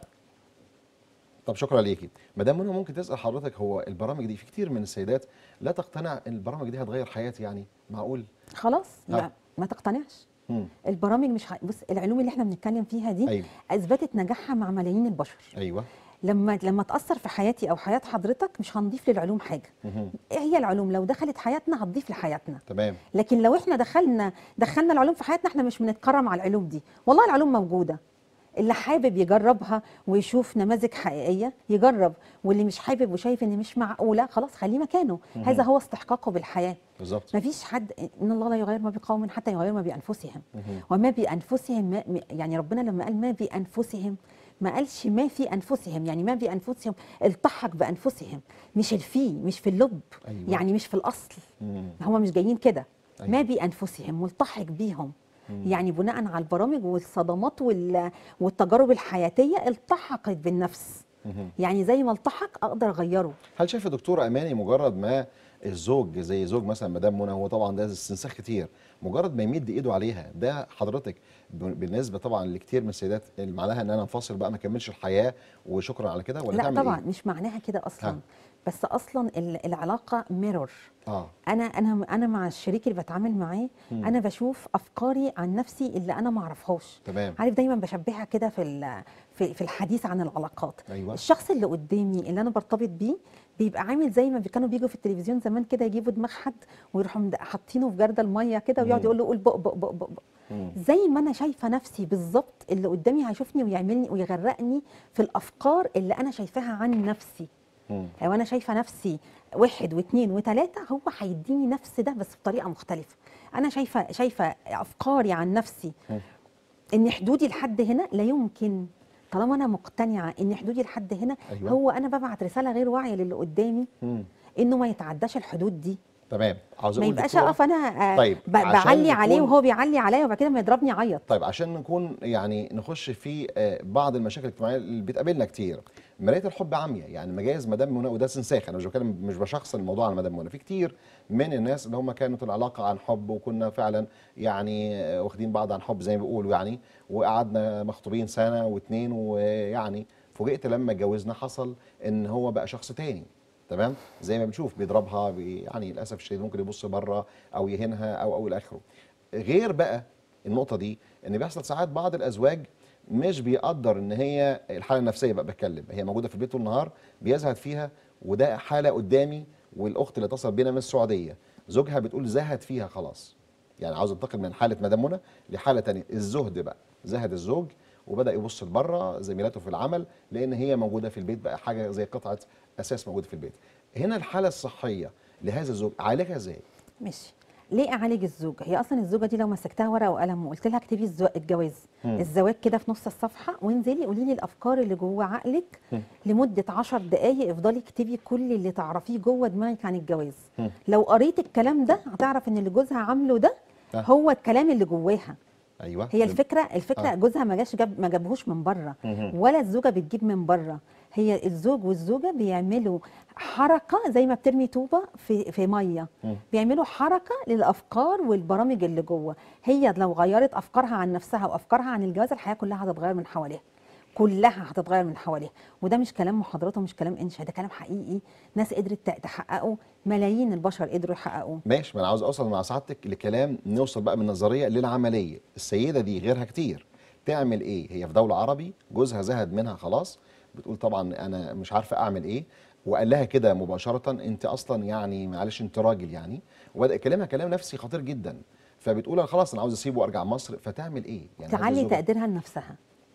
Speaker 1: طب شكرا ليكي مدام منى ممكن تسال حضرتك هو البرامج دي في كتير من السيدات لا تقتنع ان البرامج دي هتغير حياتي يعني معقول
Speaker 2: خلاص
Speaker 1: آه.
Speaker 2: ما, ما تقتنعش
Speaker 1: مم.
Speaker 2: البرامج مش ح... بص العلوم اللي احنا بنتكلم فيها دي
Speaker 1: ايوه
Speaker 2: اثبتت نجاحها مع ملايين البشر
Speaker 1: ايوه
Speaker 2: لما لما تاثر في حياتي او حياه حضرتك مش هنضيف للعلوم حاجه
Speaker 1: مهم.
Speaker 2: ايه هي العلوم لو دخلت حياتنا هتضيف لحياتنا
Speaker 1: تمام
Speaker 2: لكن لو احنا دخلنا دخلنا العلوم في حياتنا احنا مش بنتكرم على العلوم دي والله العلوم موجوده اللي حابب يجربها ويشوف نماذج حقيقيه يجرب واللي مش حابب وشايف ان مش معقوله خلاص خليه مكانه هذا هو استحقاقه بالحياه
Speaker 1: بالظبط
Speaker 2: ما فيش حد ان الله لا يغير ما بقوم حتى يغير ما بانفسهم
Speaker 1: مهم.
Speaker 2: وما بانفسهم ما يعني ربنا لما قال ما بانفسهم ما قالش ما في انفسهم يعني ما بانفسهم التحق بانفسهم مش الفي مش في اللب
Speaker 1: أيوة.
Speaker 2: يعني مش في الاصل
Speaker 1: مم.
Speaker 2: هم مش جايين كده
Speaker 1: أيوة.
Speaker 2: ما بانفسهم ملتحق بيهم
Speaker 1: مم.
Speaker 2: يعني بناء على البرامج والصدمات وال- والتجارب الحياتيه التحقت بالنفس
Speaker 1: مهم.
Speaker 2: يعني زي ما التحق اقدر اغيره
Speaker 1: هل شايف يا دكتور اماني مجرد ما الزوج زي زوج مثلا مدام منى هو طبعا ده استنساخ كتير مجرد ما يمد ايده عليها ده حضرتك ب- بالنسبه طبعا لكتير من السيدات اللي معناها ان انا انفصل بقى ما اكملش الحياه وشكرا على كده ولا
Speaker 2: لا
Speaker 1: تعمل
Speaker 2: طبعا
Speaker 1: ايه؟
Speaker 2: مش معناها كده اصلا
Speaker 1: ها.
Speaker 2: بس اصلا ال- العلاقه ميرور
Speaker 1: اه
Speaker 2: انا انا انا مع الشريك اللي بتعامل معاه
Speaker 1: مم.
Speaker 2: انا بشوف افكاري عن نفسي اللي انا ما اعرفهاش
Speaker 1: تمام
Speaker 2: عارف دايما بشبهها كده في ال- في في الحديث عن العلاقات
Speaker 1: ايوه
Speaker 2: الشخص اللي قدامي اللي انا برتبط بيه بيبقى عامل زي ما كانوا بيجوا في التلفزيون زمان كده يجيبوا دماغ حد ويروحوا مد- حاطينه في جردل الميه كده ويقعد
Speaker 1: مم.
Speaker 2: يقول له قول بق بق بق بق بق.
Speaker 1: مم.
Speaker 2: زي ما انا شايفه نفسي بالظبط اللي قدامي هيشوفني ويعملني ويغرقني في الافكار اللي انا شايفاها عن نفسي
Speaker 1: مم.
Speaker 2: لو انا شايفه نفسي واحد واثنين وثلاثه هو هيديني نفس ده بس بطريقه مختلفه انا شايفه شايفه افكاري عن نفسي
Speaker 1: مم.
Speaker 2: ان حدودي لحد هنا لا يمكن طالما انا مقتنعه ان حدودي لحد هنا
Speaker 1: أيوة.
Speaker 2: هو انا ببعت رساله غير واعيه للي قدامي
Speaker 1: مم.
Speaker 2: انه ما يتعداش الحدود دي
Speaker 1: تمام عاوز
Speaker 2: ما
Speaker 1: اقول
Speaker 2: يبقاش
Speaker 1: دكتورة-
Speaker 2: اقف انا آه،
Speaker 1: طيب،
Speaker 2: ب-
Speaker 1: عشان
Speaker 2: بعلي عليه
Speaker 1: نكون-
Speaker 2: وهو بيعلي عليا وبعد كده ما يضربني عيط
Speaker 1: طيب عشان نكون يعني نخش في آه، بعض المشاكل الاجتماعيه اللي بتقابلنا كتير مرايه الحب عاميه يعني مجاز مدام منى وده استنساخ انا مش بتكلم مش بشخص الموضوع على مدام منى في كتير من الناس اللي هم كانت العلاقه عن حب وكنا فعلا يعني آه، واخدين بعض عن حب زي ما بيقولوا يعني وقعدنا مخطوبين سنه واتنين ويعني فوجئت لما اتجوزنا حصل ان هو بقى شخص تاني تمام زي ما بنشوف بيضربها بي يعني للاسف الشديد ممكن يبص بره او يهينها او او الى اخره غير بقى النقطه دي ان بيحصل ساعات بعض الازواج مش بيقدر ان هي الحاله النفسيه بقى بتكلم هي موجوده في البيت طول النهار بيزهد فيها وده حاله قدامي والاخت اللي اتصل بينا من السعوديه زوجها بتقول زهد فيها خلاص يعني عاوز انتقل من حاله مدام منى لحاله تانية الزهد بقى زهد الزوج وبدا يبص لبره زميلاته في العمل لان هي موجوده في البيت بقى حاجه زي قطعه اساس موجوده في البيت هنا الحاله الصحيه لهذا الزوج عالجها ازاي
Speaker 2: ماشي ليه اعالج الزوجه هي اصلا الزوجه دي لو مسكتها ورقه وقلم وقلت لها اكتبي الزو- الجواز
Speaker 1: مم.
Speaker 2: الزواج كده في نص الصفحه وانزلي قولي لي الافكار اللي جوه عقلك
Speaker 1: مم.
Speaker 2: لمده عشر دقائق افضلي اكتبي كل اللي تعرفيه جوه دماغك عن الجواز
Speaker 1: مم.
Speaker 2: لو قريت الكلام ده هتعرف ان اللي جوزها عامله ده
Speaker 1: آه.
Speaker 2: هو الكلام اللي جواها
Speaker 1: ايوه
Speaker 2: هي الفكره الفكره
Speaker 1: آه.
Speaker 2: جوزها ما جاش جاب ما جابهوش من بره
Speaker 1: مهم.
Speaker 2: ولا الزوجه بتجيب من بره هي الزوج والزوجه بيعملوا حركه زي ما بترمي طوبه في في ميه
Speaker 1: مم.
Speaker 2: بيعملوا حركه للافكار والبرامج اللي جوه هي لو غيرت افكارها عن نفسها وافكارها عن الجواز الحياه كلها هتتغير من حواليها كلها هتتغير من حواليها وده مش كلام محاضرات ومش كلام انشاء ده كلام حقيقي ناس قدرت تحققه ملايين البشر قدروا يحققوه
Speaker 1: ماشي ما انا عاوز اوصل مع سعادتك لكلام نوصل بقى من النظريه للعمليه السيده دي غيرها كتير تعمل ايه هي في دوله عربي جوزها زهد منها خلاص بتقول طبعا انا مش عارفه اعمل ايه وقال لها كده مباشره انت اصلا يعني معلش انت راجل يعني وبدا يكلمها كلام نفسي خطير جدا فبتقول أنا خلاص انا عاوز اسيبه وارجع مصر فتعمل ايه يعني هذه
Speaker 2: تعلي
Speaker 1: الزوجة-
Speaker 2: تقديرها لنفسها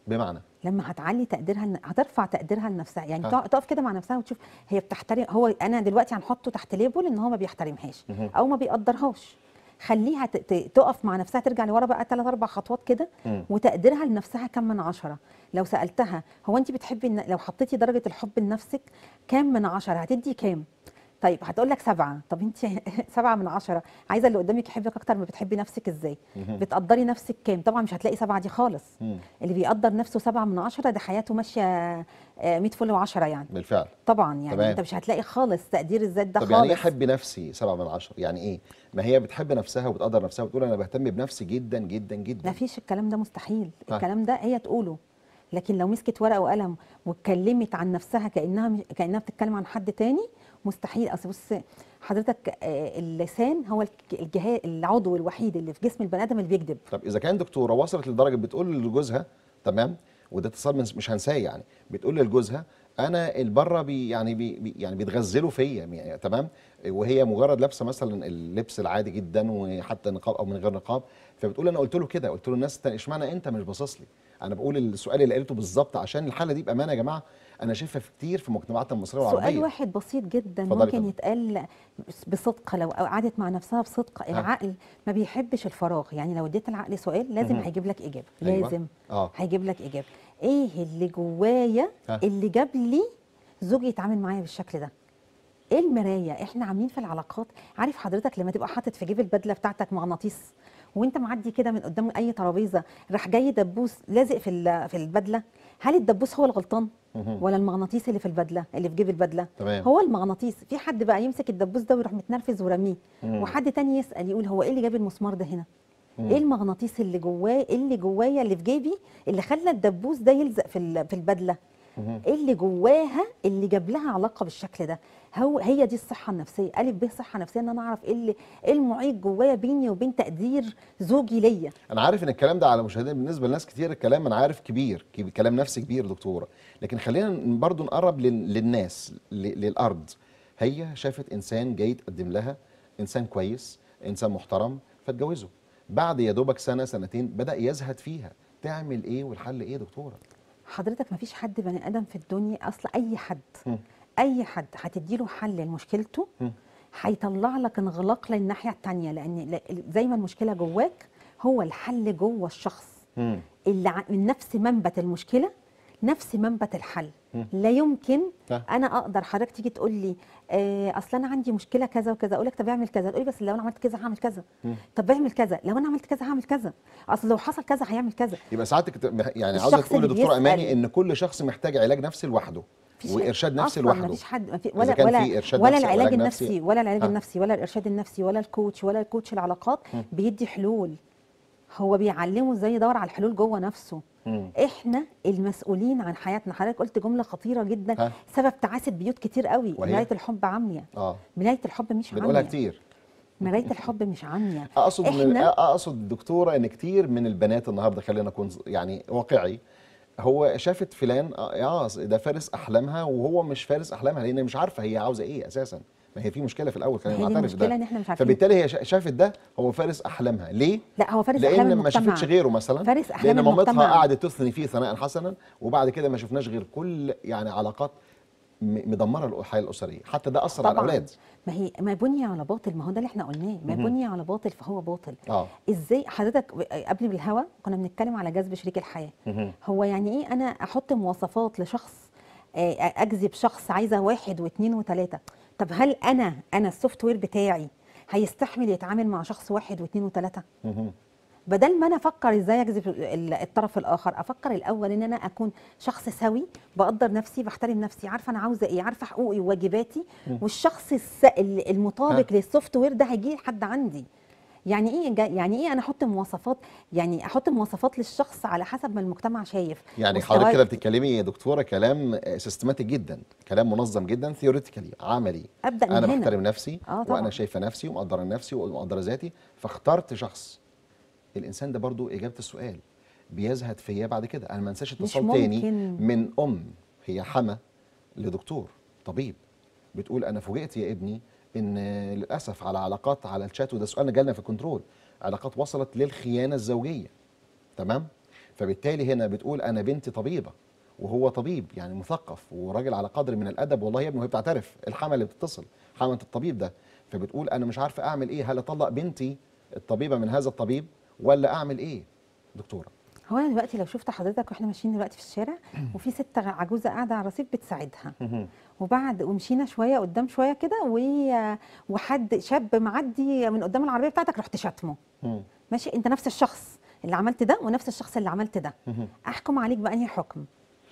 Speaker 1: بمعنى
Speaker 2: لما هتعلي تقديرها لن- هترفع تقديرها لنفسها يعني
Speaker 1: ها.
Speaker 2: تق- تقف كده مع نفسها وتشوف هي بتحترم هو انا دلوقتي هنحطه تحت ليبل ان هو ما بيحترمهاش
Speaker 1: مهم.
Speaker 2: او ما بيقدرهاش خليها ت- ت- تقف مع نفسها ترجع لورا بقى ثلاث اربع خطوات كده
Speaker 1: مم.
Speaker 2: وتقديرها لنفسها كم من عشرة لو سالتها هو انت بتحبي إن- لو حطيتي درجه الحب لنفسك كام من عشرة هتدي كام طيب هتقول لك سبعة طب انت سبعة من عشرة عايزة اللي قدامك يحبك اكتر ما بتحبي نفسك ازاي
Speaker 1: مهم.
Speaker 2: بتقدري نفسك كام طبعا مش هتلاقي سبعة دي خالص
Speaker 1: مم.
Speaker 2: اللي بيقدر نفسه سبعة من عشرة ده حياته ماشية آه، 100 فل وعشرة يعني
Speaker 1: بالفعل
Speaker 2: طبعا يعني
Speaker 1: تمام.
Speaker 2: انت مش هتلاقي خالص تقدير الذات ده
Speaker 1: طب
Speaker 2: خالص
Speaker 1: يعني ايه احب نفسي سبعة من عشرة يعني ايه ما هي بتحب نفسها وبتقدر نفسها وتقول انا بهتم بنفسي جدا جدا جدا
Speaker 2: ما فيش الكلام ده مستحيل
Speaker 1: ها.
Speaker 2: الكلام ده هي تقوله لكن لو مسكت ورقه وقلم واتكلمت عن نفسها كانها مش- كانها بتتكلم عن حد تاني مستحيل اصل بص حضرتك آه، اللسان هو الك- الجهاز العضو الوحيد اللي في جسم البني ادم اللي بيكذب
Speaker 1: طب اذا كان دكتوره وصلت لدرجه بتقول لجوزها تمام وده اتصال من- مش هنساه يعني بتقول لجوزها انا البره بي يعني بي بي- يعني بيتغزلوا فيا يعني تمام وهي مجرد لابسه مثلا اللبس العادي جدا وحتى نقاب او من غير نقاب فبتقول انا قلت له كده قلت له الناس التانية، اشمعنى انت مش باصص لي انا بقول السؤال اللي قالته بالظبط عشان الحاله دي بامانه يا جماعه انا شايفها في كتير في مجتمعاتنا المصريه
Speaker 2: سؤال
Speaker 1: والعربيه
Speaker 2: واحد بسيط جدا
Speaker 1: اتفضلي
Speaker 2: ممكن
Speaker 1: فندم.
Speaker 2: يتقال بصدق لو قعدت مع نفسها بصدق العقل ما بيحبش الفراغ يعني لو اديت العقل سؤال لازم
Speaker 1: مهم.
Speaker 2: هيجيب لك اجابه
Speaker 1: أيوة.
Speaker 2: لازم
Speaker 1: اه
Speaker 2: هيجيب لك اجابه ايه اللي جوايا
Speaker 1: ها.
Speaker 2: اللي جاب لي زوجي يتعامل معايا بالشكل ده ايه المرايه احنا عاملين في العلاقات عارف حضرتك لما تبقى حاطط في جيب البدله بتاعتك مغناطيس وانت معدي كده من قدام اي ترابيزه راح جاي دبوس لازق في ال- في البدله هل الدبوس هو الغلطان
Speaker 1: مهم.
Speaker 2: ولا المغناطيس اللي في البدله اللي في جيب البدله
Speaker 1: تمام.
Speaker 2: هو المغناطيس في حد بقى يمسك الدبوس ده ويروح متنرفز ورميه
Speaker 1: مم.
Speaker 2: وحد تاني يسال يقول هو ايه اللي جاب المسمار ده هنا
Speaker 1: مم.
Speaker 2: ايه المغناطيس اللي جواه ايه اللي جوايا اللي في جيبي اللي خلى الدبوس ده يلزق في ال- في البدله
Speaker 1: مهم.
Speaker 2: ايه اللي جواها اللي جاب لها علاقه بالشكل ده هو هي دي الصحه النفسيه الف ب صحه نفسيه ان انا اعرف ايه اللي ايه المعيق جوايا بيني وبين تقدير زوجي ليا
Speaker 1: انا عارف ان الكلام ده على مشاهدين بالنسبه لناس كتير الكلام انا عارف كبير كب- كلام نفسي كبير دكتوره لكن خلينا ن- برضو نقرب لل- للناس ل- للارض هي شافت انسان جاي يتقدم لها انسان كويس انسان محترم فتجوزه بعد يا دوبك سنه سنتين بدا يزهد فيها تعمل ايه والحل ايه يا دكتوره
Speaker 2: حضرتك ما فيش حد بني ادم في الدنيا اصلا اي حد
Speaker 1: مم.
Speaker 2: اي حد هتديله حل لمشكلته
Speaker 1: مم.
Speaker 2: هيطلع لك انغلاق للناحيه التانية لان ل- زي ما المشكله جواك هو الحل جوه الشخص
Speaker 1: مم.
Speaker 2: اللي ع- من نفس منبت المشكله نفس منبت الحل
Speaker 1: مم.
Speaker 2: لا يمكن
Speaker 1: ها.
Speaker 2: انا اقدر حضرتك تيجي تقول لي آه اصل انا عندي مشكله كذا وكذا اقول لك طب اعمل كذا تقول لي بس لو انا عملت كذا هعمل كذا
Speaker 1: مم.
Speaker 2: طب اعمل كذا لو انا عملت كذا هعمل كذا اصل لو حصل كذا هيعمل كذا
Speaker 1: يبقى ساعتك ت- يعني عاوزه
Speaker 2: الشخص
Speaker 1: تقول
Speaker 2: اللي
Speaker 1: لدكتوره
Speaker 2: بيسأل.
Speaker 1: اماني ان كل شخص محتاج علاج نفسي لوحده
Speaker 2: مفيش-
Speaker 1: وارشاد نفسي
Speaker 2: أصلاً
Speaker 1: لوحده
Speaker 2: مفيش حد مفي
Speaker 1: إذا
Speaker 2: ولا
Speaker 1: كان
Speaker 2: ولا
Speaker 1: في إرشاد
Speaker 2: ولا
Speaker 1: نفسي أو
Speaker 2: العلاج
Speaker 1: علاج
Speaker 2: النفسي
Speaker 1: نفسي.
Speaker 2: ولا العلاج
Speaker 1: ها.
Speaker 2: النفسي ولا الارشاد النفسي ولا الكوتش ولا الكوتش العلاقات
Speaker 1: مم.
Speaker 2: بيدي حلول هو بيعلمه ازاي يدور على الحلول جوه نفسه
Speaker 1: مم.
Speaker 2: احنا المسؤولين عن حياتنا حضرتك قلت جمله خطيره جدا
Speaker 1: ها.
Speaker 2: سبب تعاسه بيوت كتير قوي
Speaker 1: وهي؟
Speaker 2: مرايه الحب عاميه
Speaker 1: اه
Speaker 2: مرايه الحب مش
Speaker 1: بنقولها
Speaker 2: عاميه
Speaker 1: كتير
Speaker 2: مرايه الحب مش عاميه
Speaker 1: اقصد من
Speaker 2: إحنا-
Speaker 1: اقصد دكتوره ان كتير من البنات النهارده خلينا نكون يعني واقعي هو شافت فلان اه آه، ده فارس احلامها وهو مش فارس احلامها لان مش عارفه هي عاوزه ايه اساسا ما هي في مشكله في الاول خلينا
Speaker 2: هي دي
Speaker 1: نعترف
Speaker 2: المشكله
Speaker 1: ده
Speaker 2: ان احنا مش عارفين
Speaker 1: فبالتالي هي شا- شافت ده هو فارس احلامها ليه
Speaker 2: لا هو فارس احلام
Speaker 1: لان ما
Speaker 2: المجتمع
Speaker 1: شافتش غيره مثلا
Speaker 2: فارس احلام
Speaker 1: لان مامتها
Speaker 2: المجتمع
Speaker 1: قعدت تثني فيه ثناء حسنا وبعد كده ما شفناش غير كل يعني علاقات م- مدمره الحياه الاسريه حتى ده اثر على
Speaker 2: طبعا
Speaker 1: الاولاد
Speaker 2: ما هي ما بني على باطل ما هو ده اللي احنا قلناه ما
Speaker 1: مهم.
Speaker 2: بني على باطل فهو باطل
Speaker 1: اه
Speaker 2: ازاي حضرتك قبل بالهوا كنا بنتكلم على جذب شريك الحياه
Speaker 1: مهم.
Speaker 2: هو يعني ايه انا احط مواصفات لشخص آه، اجذب شخص عايزه واحد واثنين وثلاثه طب هل انا انا السوفت وير بتاعي هيستحمل يتعامل مع شخص واحد واثنين وثلاثه
Speaker 1: مهم.
Speaker 2: بدل ما انا افكر ازاي اجذب ال- الطرف الاخر افكر الاول ان انا اكون شخص سوي بقدر نفسي بحترم نفسي عارفه انا عاوزه ايه عارفه حقوقي وواجباتي والشخص الس... ال- المطابق للسوفت وير ده هيجي لحد عندي يعني ايه جا- يعني ايه انا احط مواصفات يعني احط مواصفات للشخص على حسب ما المجتمع شايف
Speaker 1: يعني
Speaker 2: مستواي-
Speaker 1: حضرتك كده بتتكلمي يا دكتوره كلام سيستماتيك جدا كلام منظم جدا ثيوريتيكالي عملي
Speaker 2: ابدا من
Speaker 1: انا
Speaker 2: هنا
Speaker 1: بحترم نفسي
Speaker 2: آه طبعاً.
Speaker 1: وانا شايفه نفسي ومقدره نفسي ومقدره ذاتي فاخترت شخص الانسان ده برضو اجابه السؤال بيزهد فيا بعد كده انا ما انساش
Speaker 2: مش
Speaker 1: اتصال تاني
Speaker 2: ممكن.
Speaker 1: من ام هي حما لدكتور طبيب بتقول انا فوجئت يا ابني ان للاسف على علاقات على الشات وده سؤالنا جالنا في الكنترول علاقات وصلت للخيانه الزوجيه تمام فبالتالي هنا بتقول انا بنتي طبيبه وهو طبيب يعني مثقف وراجل على قدر من الادب والله يا ابني وهي بتعترف الحما اللي بتتصل حمامه الطبيب ده فبتقول انا مش عارفه اعمل ايه هل اطلق بنتي الطبيبه من هذا الطبيب ولا اعمل ايه دكتوره
Speaker 2: هو انا دلوقتي لو شفت حضرتك واحنا ماشيين دلوقتي في الشارع وفي ست عجوزه قاعده على الرصيف بتساعدها وبعد ومشينا شويه قدام شويه كده و- وحد شاب معدي من قدام العربيه بتاعتك رحت شاتمه
Speaker 1: مم.
Speaker 2: ماشي انت نفس الشخص اللي عملت ده ونفس الشخص اللي عملت ده احكم عليك بانهي حكم